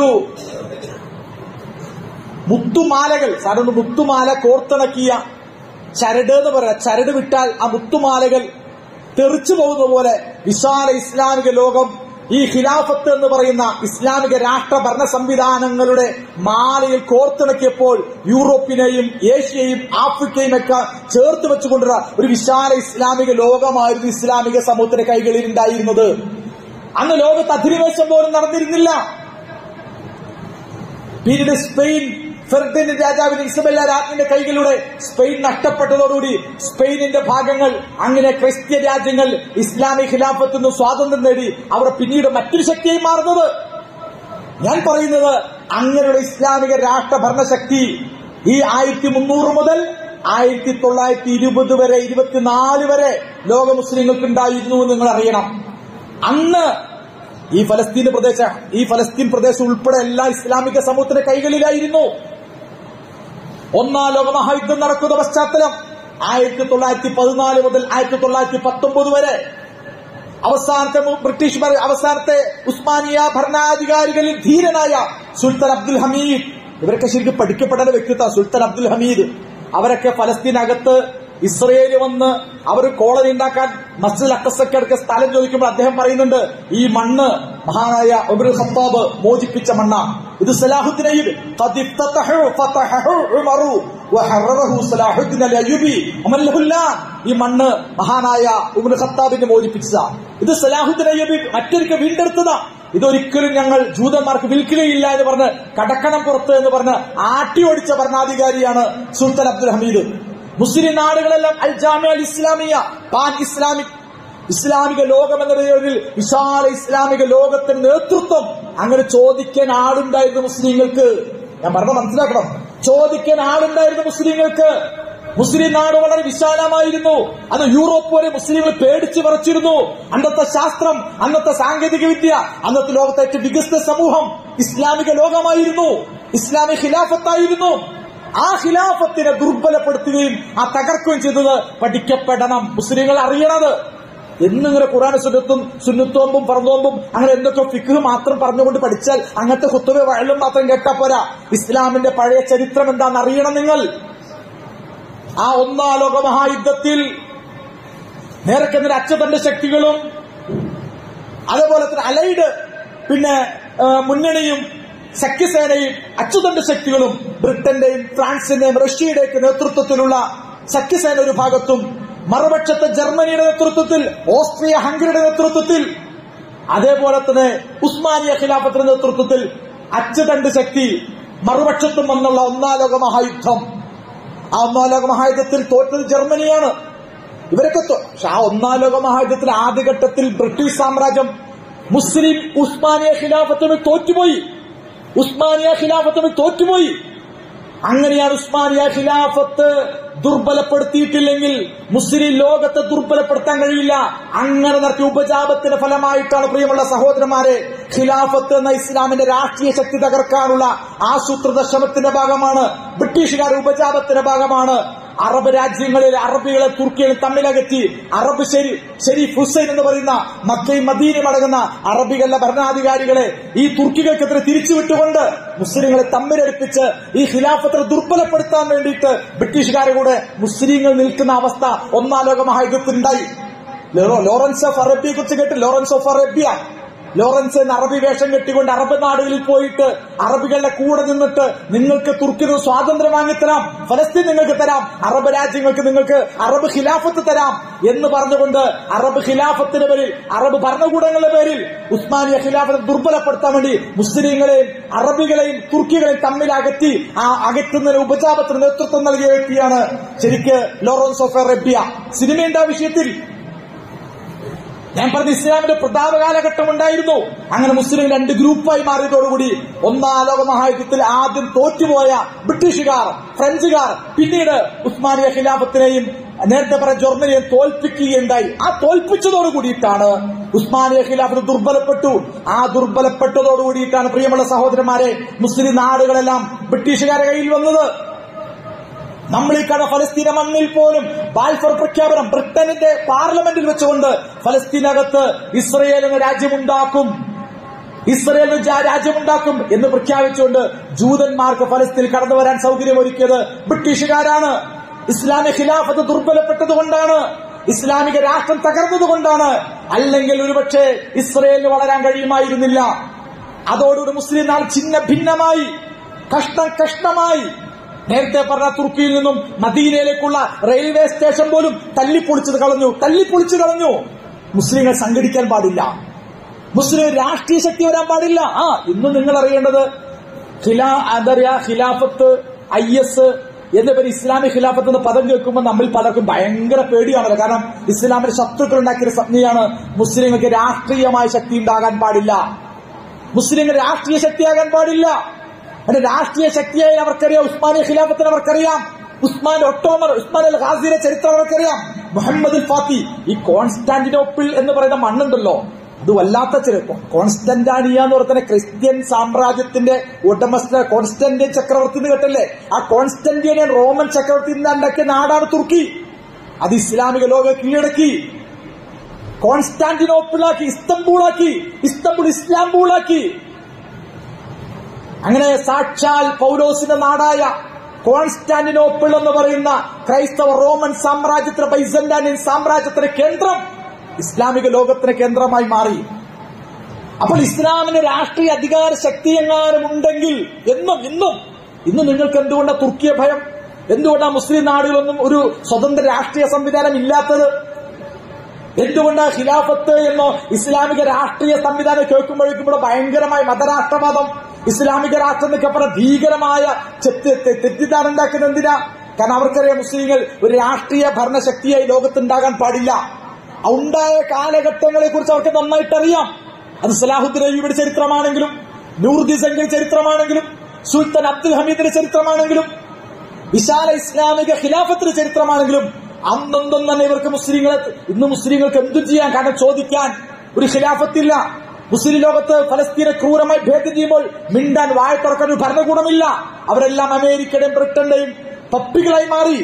മുത്തുമാലകൾ സാധാരണ മുത്തുമാല കോർത്തിണക്കിയ ചരട് എന്ന് പറയാം ചരട് വിട്ടാൽ ആ മുത്തുമാലകൾ തെറിച്ചു പോകുന്ന പോലെ വിശാല ഇസ്ലാമിക ലോകം ഈ ഖിലാഫത്ത് എന്ന് പറയുന്ന ഇസ്ലാമിക രാഷ്ട്ര ഭരണ സംവിധാനങ്ങളുടെ മാലയിൽ കോർത്തിണക്കിയപ്പോൾ യൂറോപ്പിനെയും ഏഷ്യയും ആഫ്രിക്കയും ഒക്കെ ചേർത്ത് വെച്ചുകൊണ്ടുള്ള ഒരു വിശാല ഇസ്ലാമിക ലോകമായിരുന്നു ഇസ്ലാമിക സമൂഹത്തിന്റെ കൈകളിൽ ഉണ്ടായിരുന്നത് അന്ന് ലോകത്ത് അധിനിവേശം പോലും നടന്നിരുന്നില്ല പിന്നീട് സ്പെയിൻ ഫെർഡിനൻഡ് രാജാവിന് ഇസബെല്ല രാജ്ഞിന്റെ കൈകളിലൂടെ സ്പെയിൻ നഷ്ടപ്പെട്ടതോടുകൂടി സ്പെയിനിന്റെ ഭാഗങ്ങൾ അങ്ങനെ ക്രിസ്ത്യൻ രാജ്യങ്ങൾ ഇസ്ലാമിക് ഖിലാഫത്തിൽ നിന്ന് സ്വാതന്ത്ര്യം നേടി അവർ പിന്നീട് മറ്റൊരു ശക്തിയായി മാറുന്നത് ഞാൻ പറയുന്നത് അങ്ങനെയുള്ള ഇസ്ലാമിക രാഷ്ട്ര ഭരണശക്തി ഈ ആയിരത്തി മുന്നൂറ് മുതൽ ആയിരത്തി തൊള്ളായിരത്തി ഇരുപത് വരെ ഇരുപത്തിനാല് വരെ ലോക മുസ്ലിങ്ങൾക്ക് ഉണ്ടായിരുന്നു എന്ന് നിങ്ങൾ അറിയണം അന്ന് ഈ ഫലസ്തീൻ പ്രദേശം ഈ ഫലസ്തീൻ പ്രദേശം ഉൾപ്പെടെ എല്ലാ ഇസ്ലാമിക സമൂഹത്തിന്റെ കൈകളിലായിരുന്നു ഒന്നാം ലോക മഹായുദ്ധം നടക്കുന്ന പശ്ചാത്തലം ആയിരത്തി തൊള്ളായിരത്തി പതിനാല് മുതൽ ആയിരത്തി തൊള്ളായിരത്തി പത്തൊമ്പത് വരെ അവസാനത്തെ മു- ബ്രിട്ടീഷ് ഭര- അവസാനത്തെ ഉസ്മാനിയ ഭരണാധികാരികളിൽ ധീരനായ സുൽത്താൻ അബ്ദുൽ ഹമീദ് ഇവരൊക്കെ ശരിക്കും പഠിക്കപ്പെടേണ്ട വ്യക്തിത്വം സുൽത്താൻ അബ്ദുൽ ഹമീദ് അവരൊക്കെ ഫലസ്തീനകത്ത് ഇസ്രയേല് വന്ന് അവർ കോളനി ഉണ്ടാക്കാൻ മസ്ജിദ് അക്കസക്കടുക്ക സ്ഥലം ചോദിക്കുമ്പോൾ അദ്ദേഹം പറയുന്നുണ്ട് ഈ മണ്ണ് മഹാനായ ഉമർ ഖത്താബ് മോചിപ്പിച്ച മണ്ണാണ് ഇത് സലാഹുദ്ദീൻ അയ്യൂബ് ഖദ് ഇഫ്തതഹു ഫതഹഹു ഉമറു വഹററഹു സലാഹുദ്ദീൻ അൽ അയ്യൂബി വമൻ ലഹുല്ലാ. ഈ മണ്ണ് മഹാനായ ഉമർ ഖത്താബിനെ മോചിപ്പിച്ചതാ ഇത് സലാഹുദ്ദീൻ അയ്യൂബി മറ്റൊരിക്കൽ വീണ്ടെടുത്തതാ ഇതൊരിക്കലും ഞങ്ങൾ ജൂതന്മാർക്ക് വിൽക്കുകയില്ല എന്ന് പറഞ്ഞ് കടക്കണം പുറത്ത് എന്ന് പറഞ്ഞ് ആട്ടി ഓടിച്ച ഭരണാധികാരിയാണ് സുൽത്താൻ അബ്ദുൽ ഹമീദ് മുസ്ലിം നാടുകളെല്ലാം അൽ ജാമിയ അൽ ഇസ്ലാമിയ പാൻ ഇസ്ലാമിക് ഇസ്ലാമിക ലോകം എന്ന പേരിൽ വിശാല ഇസ്ലാമിക ലോകത്തിന് നേതൃത്വം അങ്ങനെ ചോദിക്കാൻ ആളുണ്ടായിരുന്നു മുസ്ലിങ്ങൾക്ക് ഞാൻ പറഞ്ഞ മനസ്സിലാക്കണം ചോദിക്കാൻ ആളുണ്ടായിരുന്നു മുസ്ലിങ്ങൾക്ക് മുസ്ലിം നാട് വളരെ വിശാലമായിരുന്നു അത് യൂറോപ്പ് വരെ മുസ്ലിങ്ങൾ പേടിച്ച് വിറച്ചിരുന്നു അന്നത്തെ ശാസ്ത്രം അന്നത്തെ സാങ്കേതിക വിദ്യ അന്നത്തെ ലോകത്തെ ഏറ്റവും വികസിത സമൂഹം ഇസ്ലാമിക ലോകമായിരുന്നു ഇസ്ലാമിക് ഖിലാഫത്തായിരുന്നു ആ ഖിലാഫത്തിനെ ദുർബലപ്പെടുത്തുകയും ആ തകർക്കുകയും ചെയ്തത് പഠിക്കപ്പെടണം മുസ്ലിങ്ങൾ അറിയണത് എന്നിങ്ങനെ ഖുറാൻ സുന്നത്തും സുന്നത്തോമ്പും പറന്നോമ്പും അങ്ങനെ എന്തൊക്കെ ഫിഖ് മാത്രം പറഞ്ഞുകൊണ്ട് പഠിച്ചാൽ അങ്ങനത്തെ കുത്തുവ വഴലും മാത്രം കേട്ടാ പോരാ ഇസ്ലാമിന്റെ പഴയ ചരിത്രം എന്താണെന്ന് അറിയണം നിങ്ങൾ ആ ഒന്നാം ലോക മഹായുദ്ധത്തിൽ നേരക്കെതിരെ അച്ചതന്റെ ശക്തികളും അതേപോലെ തന്നെ അലൈഡ് പിന്നെ ആ, മുന്നണിയും സഖ്യസേനയും അച്ചുതണ്ട് ശക്തികളും ബ്രിട്ടന്റെയും ഫ്രാൻസിന്റെയും റഷ്യയുടെയൊക്കെ നേതൃത്വത്തിലുള്ള സഖ്യസേന ഒരു ഭാഗത്തും മറുപക്ഷത്തെ ജർമ്മനിയുടെ നേതൃത്വത്തിൽ ഓസ്ട്രിയ ഹംഗറിയുടെ നേതൃത്വത്തിൽ അതേപോലെ തന്നെ ഉസ്മാനിയ ഖിലാഫത്തിന്റെ നേതൃത്വത്തിൽ അച്ചുതണ്ട് ശക്തി മറുപക്ഷത്തും വന്നുള്ള ഒന്നാം ലോക മഹായുദ്ധം ആ ഒന്നാം ലോക മഹായുദ്ധത്തിൽ തോറ്റത് ജർമ്മനിയാണ് ഇവരൊക്കെ തോ- പക്ഷെ ആ ഒന്നാം ലോക മഹായുദ്ധത്തിൽ ആദ്യഘട്ടത്തിൽ ബ്രിട്ടീഷ് സാമ്രാജ്യം മുസ്ലിം ഉസ്മാനിയ ഖിലാഫത്തിന് തോറ്റുപോയി ഉസ്മാനിയ ഖിലാഫത്തിന് തോറ്റുപോയി അങ്ങനെയാണ് ഉസ്മാനിയ ഖിലാഫത്ത് ദുർബലപ്പെടുത്തിയിട്ടില്ലെങ്കിൽ മുസ്ലിം ലോകത്തെ ദുർബലപ്പെടുത്താൻ കഴിയില്ല അങ്ങനെ നടത്തിയ ഉപജാപത്തിന്റെ ഫലമായിട്ടാണ് പ്രിയമുള്ള സഹോദരന്മാരെ ഖിലാഫത്ത് എന്ന ഇസ്ലാമിന്റെ രാഷ്ട്രീയ ശക്തി തകർക്കാനുള്ള ആസൂത്രിത ശ്രമത്തിന്റെ ഭാഗമാണ് ബ്രിട്ടീഷുകാരുടെ ഉപജാപത്തിന്റെ ഭാഗമാണ് അറബ് രാജ്യങ്ങളിലെ അറബികളെ തുർക്കികളെ തമ്മിലകറ്റി അറബ് ശരി ഷെരീഫ് ഹുസൈൻ എന്ന് പറയുന്ന മക്കയും മദീനയും അടങ്ങുന്ന അറബികളുടെ ഭരണാധികാരികളെ ഈ തുർക്കികൾക്കെതിരെ തിരിച്ചുവിട്ടുകൊണ്ട് മുസ്ലിങ്ങളെ തമ്മിലടുപ്പിച്ച് ഈ ഖിലാഫത്തിനെ ദുർബലപ്പെടുത്താൻ വേണ്ടിയിട്ട് ബ്രിട്ടീഷുകാരെ കൂടെ മുസ്ലിങ്ങൾ നിൽക്കുന്ന അവസ്ഥ ഒന്നാം ലോക മഹായുദ്ധത്തിലുണ്ടായി ലോ- ലോറൻസ് ഓഫ് അറേബ്യയെ കുറിച്ച് കേട്ട് ലോറൻസ് ഓഫ് അറേബ്യ ലോറൻസ് എന്ന അറബി വേഷം കെട്ടിക്കൊണ്ട് അറബ് നാടുകളിൽ പോയിട്ട് അറബികളുടെ കൂടെ നിന്നിട്ട് നിങ്ങൾക്ക് തുർക്കിന് സ്വാതന്ത്ര്യം വാങ്ങിത്തരാം ഫലസ്തീൻ നിങ്ങൾക്ക് തരാം അറബ് രാജ്യങ്ങൾക്ക് നിങ്ങൾക്ക് അറബ് ഖിലാഫത്ത് തരാം എന്ന് പറഞ്ഞുകൊണ്ട് അറബ് ഖിലാഫത്തിന്റെ പേരിൽ അറബ് ഭരണകൂടങ്ങളുടെ പേരിൽ ഉസ്മാനിയ ഖിലാഫത്തെ ദുർബലപ്പെടുത്താൻ വേണ്ടി മുസ്ലിങ്ങളെയും അറബികളെയും തുർക്കികളെയും തമ്മിൽ അകറ്റി ആ അകറ്റുന്നതിന് ഉപജാപത്തിന് നേതൃത്വം നൽകിയ വ്യക്തിയാണ് ശരിക്ക് ലോറൻസ് ഓഫ് അറേബ്യ സിനിമയുടെ ആ വിഷയത്തിൽ ഞാൻ പറഞ്ഞ ഇസ്ലാമിന്റെ പ്രതാപ കാലഘട്ടം ഉണ്ടായിരുന്നു അങ്ങനെ മുസ്ലിം രണ്ട് ഗ്രൂപ്പായി മാറിയതോടുകൂടി ഒന്നാം ലോക മഹായുദ്ധത്തിൽ ആദ്യം തോറ്റുപോയ ബ്രിട്ടീഷുകാർ ഫ്രഞ്ചുകാർ പിന്നീട് ഉസ്മാനിയ ഖിലാഫത്തിനെയും നേരത്തെ പറഞ്ഞ ജർമ്മനിയെ തോൽപ്പിക്കുകയുണ്ടായി ആ തോൽപ്പിച്ചതോട് കൂടിയിട്ടാണ് ഉസ്മാനിയ ഖിലാഫത്ത് ദുർബലപ്പെട്ടു ആ ദുർബലപ്പെട്ടതോട് കൂടിയിട്ടാണ് പ്രിയമുള്ള സഹോദരന്മാരെ മുസ്ലിം നാടുകളെല്ലാം ബ്രിട്ടീഷുകാരുടെ കയ്യിൽ വന്നത് നമ്മൾ ഈ കഥ ഫലസ്തീന മണ്ണിൽ പോലും ബാൽഫർ പ്രഖ്യാപനം ബ്രിട്ടനിന്റെ പാർലമെന്റിൽ വെച്ചുകൊണ്ട് ഫലസ്തീനകത്ത് ഇസ്രയേൽ എന്ന രാജ്യമുണ്ടാക്കും ഇസ്രയേൽ എന്ന ജാ- രാജ്യമുണ്ടാക്കും എന്ന് പ്രഖ്യാപിച്ചുകൊണ്ട് ജൂതന്മാർക്ക് ഫലസ്തീനിൽ കടന്നു വരാൻ സൗകര്യമൊരുക്കിയത് ബ്രിട്ടീഷുകാരാണ് ഇസ്ലാമിക ഖിലാഫത്ത് ദുർബലപ്പെട്ടതുകൊണ്ടാണ് ഇസ്ലാമിക രാഷ്ട്രം തകർന്നതുകൊണ്ടാണ് അല്ലെങ്കിൽ ഒരുപക്ഷെ ഇസ്രയേലിന് വളരാൻ കഴിയുമായിരുന്നില്ല അതോടുകൂടി മുസ്ലിം നാൾ ഛിന്ന ഭിന്നമായി കഷ്ണം കഷ്ണമായി നേരത്തെ പറഞ്ഞ തുർക്കിയിൽ നിന്നും മദീനയിലേക്കുള്ള റെയിൽവേ സ്റ്റേഷൻ പോലും തല്ലിപ്പൊളിച്ചത് കളഞ്ഞു തല്ലിപ്പൊളിച്ചു കളഞ്ഞു മുസ്ലിങ്ങൾ സംഘടിക്കാൻ പാടില്ല മുസ്ലിം രാഷ്ട്രീയ ശക്തി വരാൻ പാടില്ല ആ ഇന്ന് നിങ്ങൾ അറിയേണ്ടത് ഖിലാ എന്താ പറയാ ഖിലാഫത്ത് ഐ എസ് എന്ന പേര് ഇസ്ലാമിക് ഖിലാഫത്ത് എന്ന പദം കേൾക്കുമ്പോൾ നമ്മൾ പലർക്കും ഭയങ്കര പേടിയാണല്ലോ കാരണം ഇസ്ലാമിന്റെ ശത്രുക്കൾ ഉണ്ടാക്കിയ സംജ്ഞയാണ് മുസ്ലിങ്ങൾക്ക് രാഷ്ട്രീയമായ ശക്തി ഉണ്ടാകാൻ പാടില്ല മുസ്ലിങ്ങൾ രാഷ്ട്രീയ ശക്തിയാകാൻ പാടില്ല അതിന്റെ രാഷ്ട്രീയ ശക്തിയായി അവർക്കറിയാം ഉസ്മാനിയ ഖിലാഫത്തിന് അവർക്കറിയാം ഉസ്മാന്റെ ഒട്ടോമർ ഉസ്മാൻ അൽ ഖാസിയുടെ ചരിത്രം അവർക്കറിയാം മുഹമ്മദ് അൽ ഫാത്തി ഈ കോൺസ്റ്റാന്റിനോപ്പിൾ എന്ന് പറയുന്ന മണ്ണുണ്ടല്ലോ അത് വല്ലാത്ത ചെറുപ്പം കോൺസ്റ്റന്റാനിയ എന്ന് പറയുന്ന ക്രിസ്ത്യൻ സാമ്രാജ്യത്തിന്റെ ഉടമസ്ഥ കോൺസ്റ്റന്റിയൻ ചക്രവർത്തി എന്ന് കേട്ടല്ലേ ആ കോൺസ്റ്റന്റിയൻ റോമൻ ചക്രവർത്തി ഉണ്ടാക്കിയ നാടാണ് തുർക്കി അത് ഇസ്ലാമിക ലോകം കീഴടക്കി കോൺസ്റ്റാന്റിനോപ്പിളാക്കി ഇസ്തംബൂളാക്കി ഇസ്തംബുൾ ഇസ്ലാംബൂളാക്കി അങ്ങനെ സാക്ഷാൽ പൗലോസിന്റെ നാടായ കോൺസ്റ്റാന്റിനോപ്പിൾ എന്ന് പറയുന്ന ക്രൈസ്തവ റോമൻ സാമ്രാജ്യത്തിന്റെ ബൈസന്റാനിയൻ സാമ്രാജ്യത്തിന്റെ കേന്ദ്രം ഇസ്ലാമിക ലോകത്തിന് കേന്ദ്രമായി മാറി അപ്പോൾ ഇസ്ലാമിന് രാഷ്ട്രീയ അധികാര ശക്തി എങ്ങാനും ഉണ്ടെങ്കിൽ എന്നും ഇന്നും ഇന്ന് നിങ്ങൾക്ക് എന്തുകൊണ്ടാണ് തുർക്കിയെ ഭയം എന്തുകൊണ്ടാണ് മുസ്ലിം നാടുകളൊന്നും ഒരു സ്വതന്ത്ര രാഷ്ട്രീയ സംവിധാനം ഇല്ലാത്തത് എന്തുകൊണ്ടാണ് ഖിലാഫത്ത് എന്നോ ഇസ്ലാമിക രാഷ്ട്രീയ സംവിധാനം കേൾക്കുമ്പോഴേക്കും ഇവിടെ ഭയങ്കരമായ മതരാഷ്ട്രവാദം ഇസ്ലാമിക രാഷ്ട്രം എന്നൊക്കെ പറഞ്ഞ ഭീകരമായ ചെത്ത്- തെ- തെറ്റിദ്ധാരണ ഉണ്ടാക്കുന്നത് എന്തിനാ കാരണം അവർക്കറിയാം മുസ്ലിങ്ങൾ ഒരു രാഷ്ട്രീയ ഭരണശക്തിയായി ലോകത്തുണ്ടാകാൻ പാടില്ല ആ ഉണ്ടായ കാലഘട്ടങ്ങളെ കുറിച്ച് അവർക്ക് നന്നായിട്ട് അറിയാം അത് സലാഹുദ്ദീൻ അയ്യൂബിയുടെ ചരിത്രമാണെങ്കിലും നൂർദി സംഘയുടെ ചരിത്രമാണെങ്കിലും സുൽത്താൻ അബ്ദുൽ ഹമീദിന്റെ ചരിത്രമാണെങ്കിലും വിശാല ഇസ്ലാമിക ഖിലാഫത്തിന്റെ ചരിത്രമാണെങ്കിലും അന്നൊന്നും തന്നെ ഇവർക്ക് മുസ്ലിങ്ങളെ ഇന്ന് മുസ്ലിങ്ങൾക്ക് എന്തു ചെയ്യാൻ കാരണം ചോദിക്കാൻ ഒരു ഖിലാഫത്തില്ല മുസ്ലിം ലോകത്ത് ഫലസ്തീനെ ക്രൂരമായി ഭേദം ചെയ്യുമ്പോൾ മിണ്ടാൻ വായ തുറക്കാൻ ഒരു ഭരണകൂടമില്ല അവരെല്ലാം അമേരിക്കയുടെയും ബ്രിട്ടന്റെയും പപ്പികളായി മാറി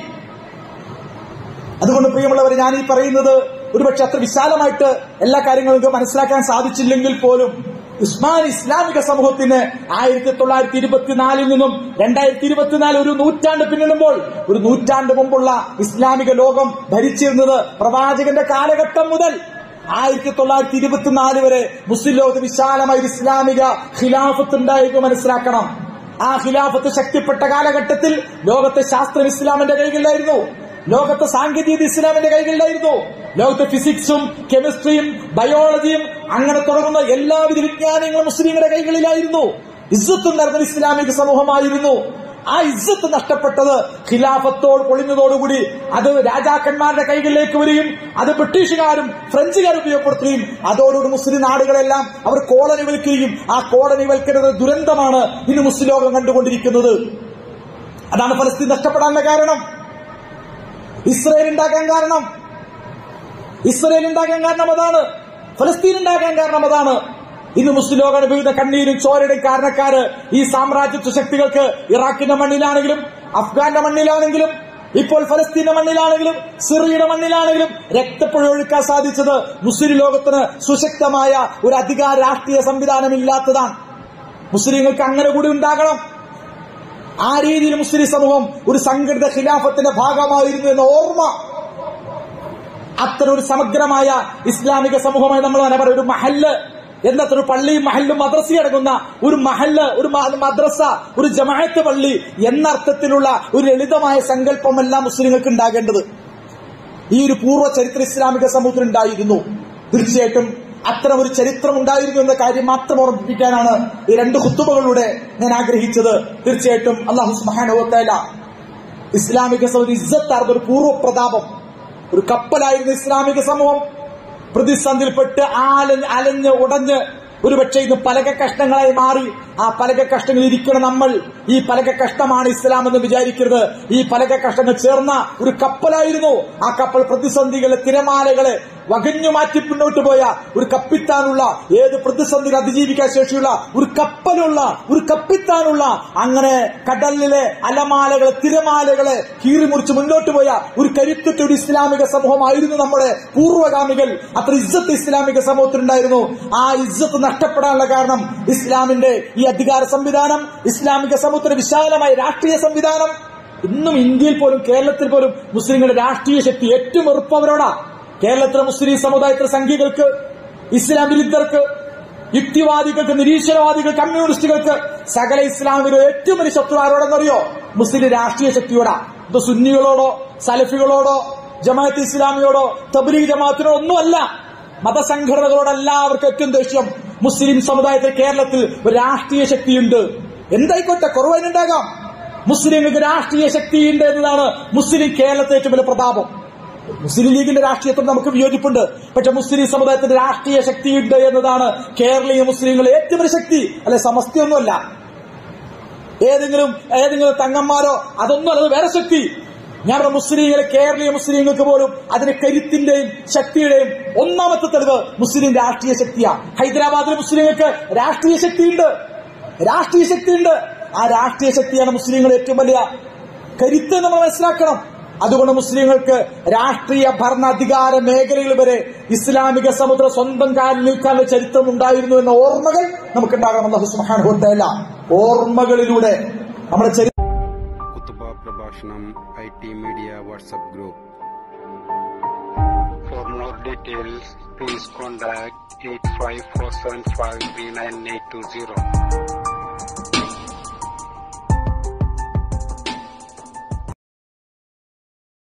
അതുകൊണ്ട് പ്രിയമുള്ളവരെ ഞാൻ ഈ പറയുന്നത് ഒരുപക്ഷെ അത്ര വിശാലമായിട്ട് എല്ലാ കാര്യങ്ങളും നിങ്ങൾക്ക് മനസ്സിലാക്കാൻ സാധിച്ചില്ലെങ്കിൽ പോലും ഉസ്മാൻ ഇസ്ലാമിക സമൂഹത്തിന് ആയിരത്തി തൊള്ളായിരത്തി ഇരുപത്തിനാലിൽ നിന്നും രണ്ടായിരത്തി ഇരുപത്തിനാല് ഒരു നൂറ്റാണ്ട് പിന്നിടുമ്പോൾ ഒരു നൂറ്റാണ്ട് മുമ്പുള്ള ഇസ്ലാമിക ലോകം ഭരിച്ചിരുന്നത് പ്രവാചകന്റെ കാലഘട്ടം മുതൽ ആയിരത്തി തൊള്ളായിരത്തി ഇരുപത്തിനാല് വരെ മുസ്ലിം ലോകത്ത് വിശാലമായ ഒരു ഇസ്ലാമിക ഖിലാഫത്ത് ഉണ്ടായിരുന്നു മനസ്സിലാക്കണം ആ ഖിലാഫത്ത് ശക്തിപ്പെട്ട കാലഘട്ടത്തിൽ ലോകത്തെ ശാസ്ത്രം ഇസ്ലാമിന്റെ കൈകളിലായിരുന്നു ലോകത്തെ സാങ്കേതിക ഇസ്ലാമിന്റെ കൈകളിലായിരുന്നു ലോകത്തെ ഫിസിക്സും കെമിസ്ട്രിയും ബയോളജിയും അങ്ങനെ തുടങ്ങുന്ന എല്ലാവിധ വിജ്ഞാനങ്ങളും മുസ്ലിങ്ങളുടെ കൈകളിലായിരുന്നു ഇസ്സത്ത് നടന്ന ഇസ്ലാമിക സമൂഹമായിരുന്നു ആ ഇസ്സത്ത് നഷ്ടപ്പെട്ടത് ഖിലാഫത്തോട് പൊളിഞ്ഞതോടുകൂടി അത് രാജാക്കന്മാരുടെ കൈകളിലേക്ക് വരികയും അത് ബ്രിട്ടീഷുകാരും ഫ്രഞ്ചുകാരും ഉപയോഗപ്പെടുത്തുകയും അതോടുകൂടി മുസ്ലിം നാടുകളെല്ലാം അവർ കോളനി വൽക്കുകയും ആ കോളനി വൽക്കരുത് ദുരന്തമാണ് ഇന്ന് മുസ്ലിം ലോകം കണ്ടുകൊണ്ടിരിക്കുന്നത് അതാണ് ഫലസ്തീൻ നഷ്ടപ്പെടാനുള്ള കാരണം ഇസ്രയേൽ ഉണ്ടാക്കാൻ കാരണം ഇസ്രയേൽ ഉണ്ടാക്കാൻ കാരണം അതാണ് ഫലസ്തീൻ ഉണ്ടാക്കാൻ കാരണം അതാണ് ഇന്ന് മുസ്ലിം ലോക അനുഭവിക്കുന്ന കണ്ണീരും ചോരയുടെയും കാരണക്കാര് ഈ സാമ്രാജ്യത്വ ശക്തികൾക്ക് ഇറാഖിന്റെ മണ്ണിലാണെങ്കിലും അഫ്ഗാന്റെ മണ്ണിലാണെങ്കിലും ഇപ്പോൾ ഫലസ്തീന്റെ മണ്ണിലാണെങ്കിലും സിറിയയുടെ മണ്ണിലാണെങ്കിലും രക്തപ്പുഴ ഒഴുക്കാൻ സാധിച്ചത് മുസ്ലിം ലോകത്തിന് സുശക്തമായ ഒരു അധികാര രാഷ്ട്രീയ സംവിധാനം ഇല്ലാത്തതാണ് മുസ്ലിങ്ങൾക്ക് അങ്ങനെ കൂടി ഉണ്ടാകണം ആ രീതിയിൽ മുസ്ലിം സമൂഹം ഒരു സംഘടിത ഖിലാഫത്തിന്റെ ഭാഗമായിരുന്നു എന്ന ഓർമ്മ അത്തരം ഒരു സമഗ്രമായ ഇസ്ലാമിക സമൂഹമായി നമ്മൾ തന്നെ പറയും ഒരു മഹല്ല് എന്നത്ര ഒരു പള്ളിയും മഹല്ലും മദ്രസയും അടങ്ങുന്ന ഒരു മഹല്ല് ഒരു മ- മദ്രസ ഒരു ജമാഅത്ത് പള്ളി എന്ന അർത്ഥത്തിലുള്ള ഒരു ലളിതമായ സങ്കല്പമെല്ലാം മുസ്ലിങ്ങൾക്ക് ഉണ്ടാകേണ്ടത് ഈ ഒരു പൂർവ്വ ചരിത്ര ഇസ്ലാമിക സമൂഹത്തിൽ ഉണ്ടായിരുന്നു തീർച്ചയായിട്ടും അത്തരം ഒരു ചരിത്രം ഉണ്ടായിരുന്നു എന്ന കാര്യം മാത്രം ഓർമ്മിപ്പിക്കാനാണ് ഈ രണ്ട് ഹുത്തുബകളിലൂടെ ഞാൻ ആഗ്രഹിച്ചത് തീർച്ചയായിട്ടും അള്ളാഹു സുബാനുവത്തേല ഇസ്ലാമിക സമൂഹം ഇസ്സത്താർന്ന ഒരു പൂർവ്വ പ്രതാപം ഒരു കപ്പലായിരുന്ന ഇസ്ലാമിക സമൂഹം പ്രതിസന്ധിയിൽപ്പെട്ട് ആലഞ്ഞ് അലഞ്ഞ് ഉടഞ്ഞ് ഒരുപക്ഷെ ഇന്ന് പലക കഷ്ണങ്ങളായി മാറി ആ പലക കഷ്ണങ്ങൾ ഇരിക്കുന്ന നമ്മൾ ഈ പലക കഷ്ണമാണ് ഇസ്ലാം എന്ന് വിചാരിക്കരുത് ഈ പലക കഷ്ണങ്ങൾ ചേർന്ന ഒരു കപ്പലായിരുന്നു ആ കപ്പൽ പ്രതിസന്ധികളെ തിരമാലകളെ വകഞ്ഞു മാറ്റി മുന്നോട്ട് പോയ ഒരു കപ്പിത്താനുള്ള ഏത് പ്രതിസന്ധികൾ അതിജീവിക്കാൻ ശേഷിയുള്ള ഒരു കപ്പലുള്ള ഒരു കപ്പിത്താനുള്ള അങ്ങനെ കടലിലെ അലമാലകളെ തിരമാലകളെ കീറിമുറിച്ച് മുന്നോട്ട് പോയ ഒരു കരുത്തുറ്റ ഒരു ഇസ്ലാമിക സമൂഹമായിരുന്നു നമ്മുടെ പൂർവ്വഗാമികൾ അത്ര ഇജ്ജത്ത് ഇസ്ലാമിക സമൂഹത്തിനുണ്ടായിരുന്നു ആ ഇജ്ജത്ത് നഷ്ടപ്പെടാനുള്ള കാരണം ഇസ്ലാമിന്റെ ഈ അധികാര സംവിധാനം ഇസ്ലാമിക സമൂഹത്തിന്റെ വിശാലമായ രാഷ്ട്രീയ സംവിധാനം ഇന്നും ഇന്ത്യയിൽ പോലും കേരളത്തിൽ പോലും മുസ്ലിങ്ങളുടെ രാഷ്ട്രീയ ശക്തി ഏറ്റവും വെറുപ്പവരോടാ കേരളത്തിലെ മുസ്ലിം സമുദായത്തിലെ സംഘികൾക്ക് ഇസ്ലാം വിരുദ്ധർക്ക് യുക്തിവാദികൾക്ക് നിരീശ്വരവാദികൾക്ക് കമ്മ്യൂണിസ്റ്റുകൾക്ക് സകല ഇസ്ലാമിലെ ഏറ്റവും വലിയ ശത്രു ആരോടെന്നറിയോ മുസ്ലിം രാഷ്ട്രീയ ശക്തിയോടാ ഇത് സുന്നികളോടോ സലഫികളോടോ ജമാഅത്ത് ഇസ്ലാമിയോടോ തബ്ലീഗ് ജമാഅത്തിനോടോ ഒന്നുമല്ല മതസംഘടനകളോടല്ല അവർക്ക് ഏറ്റവും ദേഷ്യം മുസ്ലിം സമുദായത്തിൽ കേരളത്തിൽ ഒരു രാഷ്ട്രീയ ശക്തിയുണ്ട് എന്തായിക്കോട്ടെ കുറവതിനുണ്ടാകാം മുസ്ലിങ്ങൾക്ക് രാഷ്ട്രീയ ശക്തിയുണ്ട് എന്നതാണ് മുസ്ലിം കേരളത്തെ ഏറ്റവും വലിയ പ്രതാപം മുസ്ലിം ലീഗിന്റെ രാഷ്ട്രീയത്തിൽ നമുക്ക് വിയോജിപ്പുണ്ട് പക്ഷെ മുസ്ലിം സമുദായത്തിന്റെ രാഷ്ട്രീയ ശക്തിയുണ്ട് എന്നതാണ് കേരളീയ മുസ്ലിങ്ങളുടെ ഏറ്റവും വലിയ ശക്തി അല്ലെ സമസ്തയൊന്നുമല്ല ഏതെങ്കിലും ഏതെങ്കിലും തങ്ങന്മാരോ അതൊന്നും അല്ല അത് വേറെ ശക്തി ഞാൻ പറഞ്ഞ മുസ്ലിങ്ങളെ കേരളീയ മുസ്ലിങ്ങൾക്ക് പോലും അതിന്റെ കരുത്തിന്റെയും ശക്തിയുടെയും ഒന്നാമത്തെ തെളിവ് മുസ്ലിം രാഷ്ട്രീയ ശക്തിയാ ഹൈദരാബാദിലെ മുസ്ലിങ്ങൾക്ക് രാഷ്ട്രീയ ശക്തിയുണ്ട് രാഷ്ട്രീയ ശക്തിയുണ്ട് ആ രാഷ്ട്രീയ ശക്തിയാണ് മുസ്ലിങ്ങളുടെ ഏറ്റവും വലിയ കരുത്ത് നമ്മൾ മനസ്സിലാക്കണം അതുകൊണ്ട് മുസ്ലിങ്ങൾക്ക് രാഷ്ട്രീയ ഭരണാധികാര മേഖലകൾ വരെ ഇസ്ലാമിക സമുദ്ര സ്വന്തം കാലിൽ നിൽക്കാനുള്ള ചരിത്രം ഉണ്ടായിരുന്നു എന്ന ഓർമ്മകൾ നമുക്കുണ്ടാകണം അല്ലാഹു സുബ്ഹാനഹു വ തആല ഓർമ്മകളിലൂടെ നമ്മുടെ ചരിത്രം കുത്തുബ പ്രഭാഷണം I T media WhatsApp group For more details, please contact 854753980.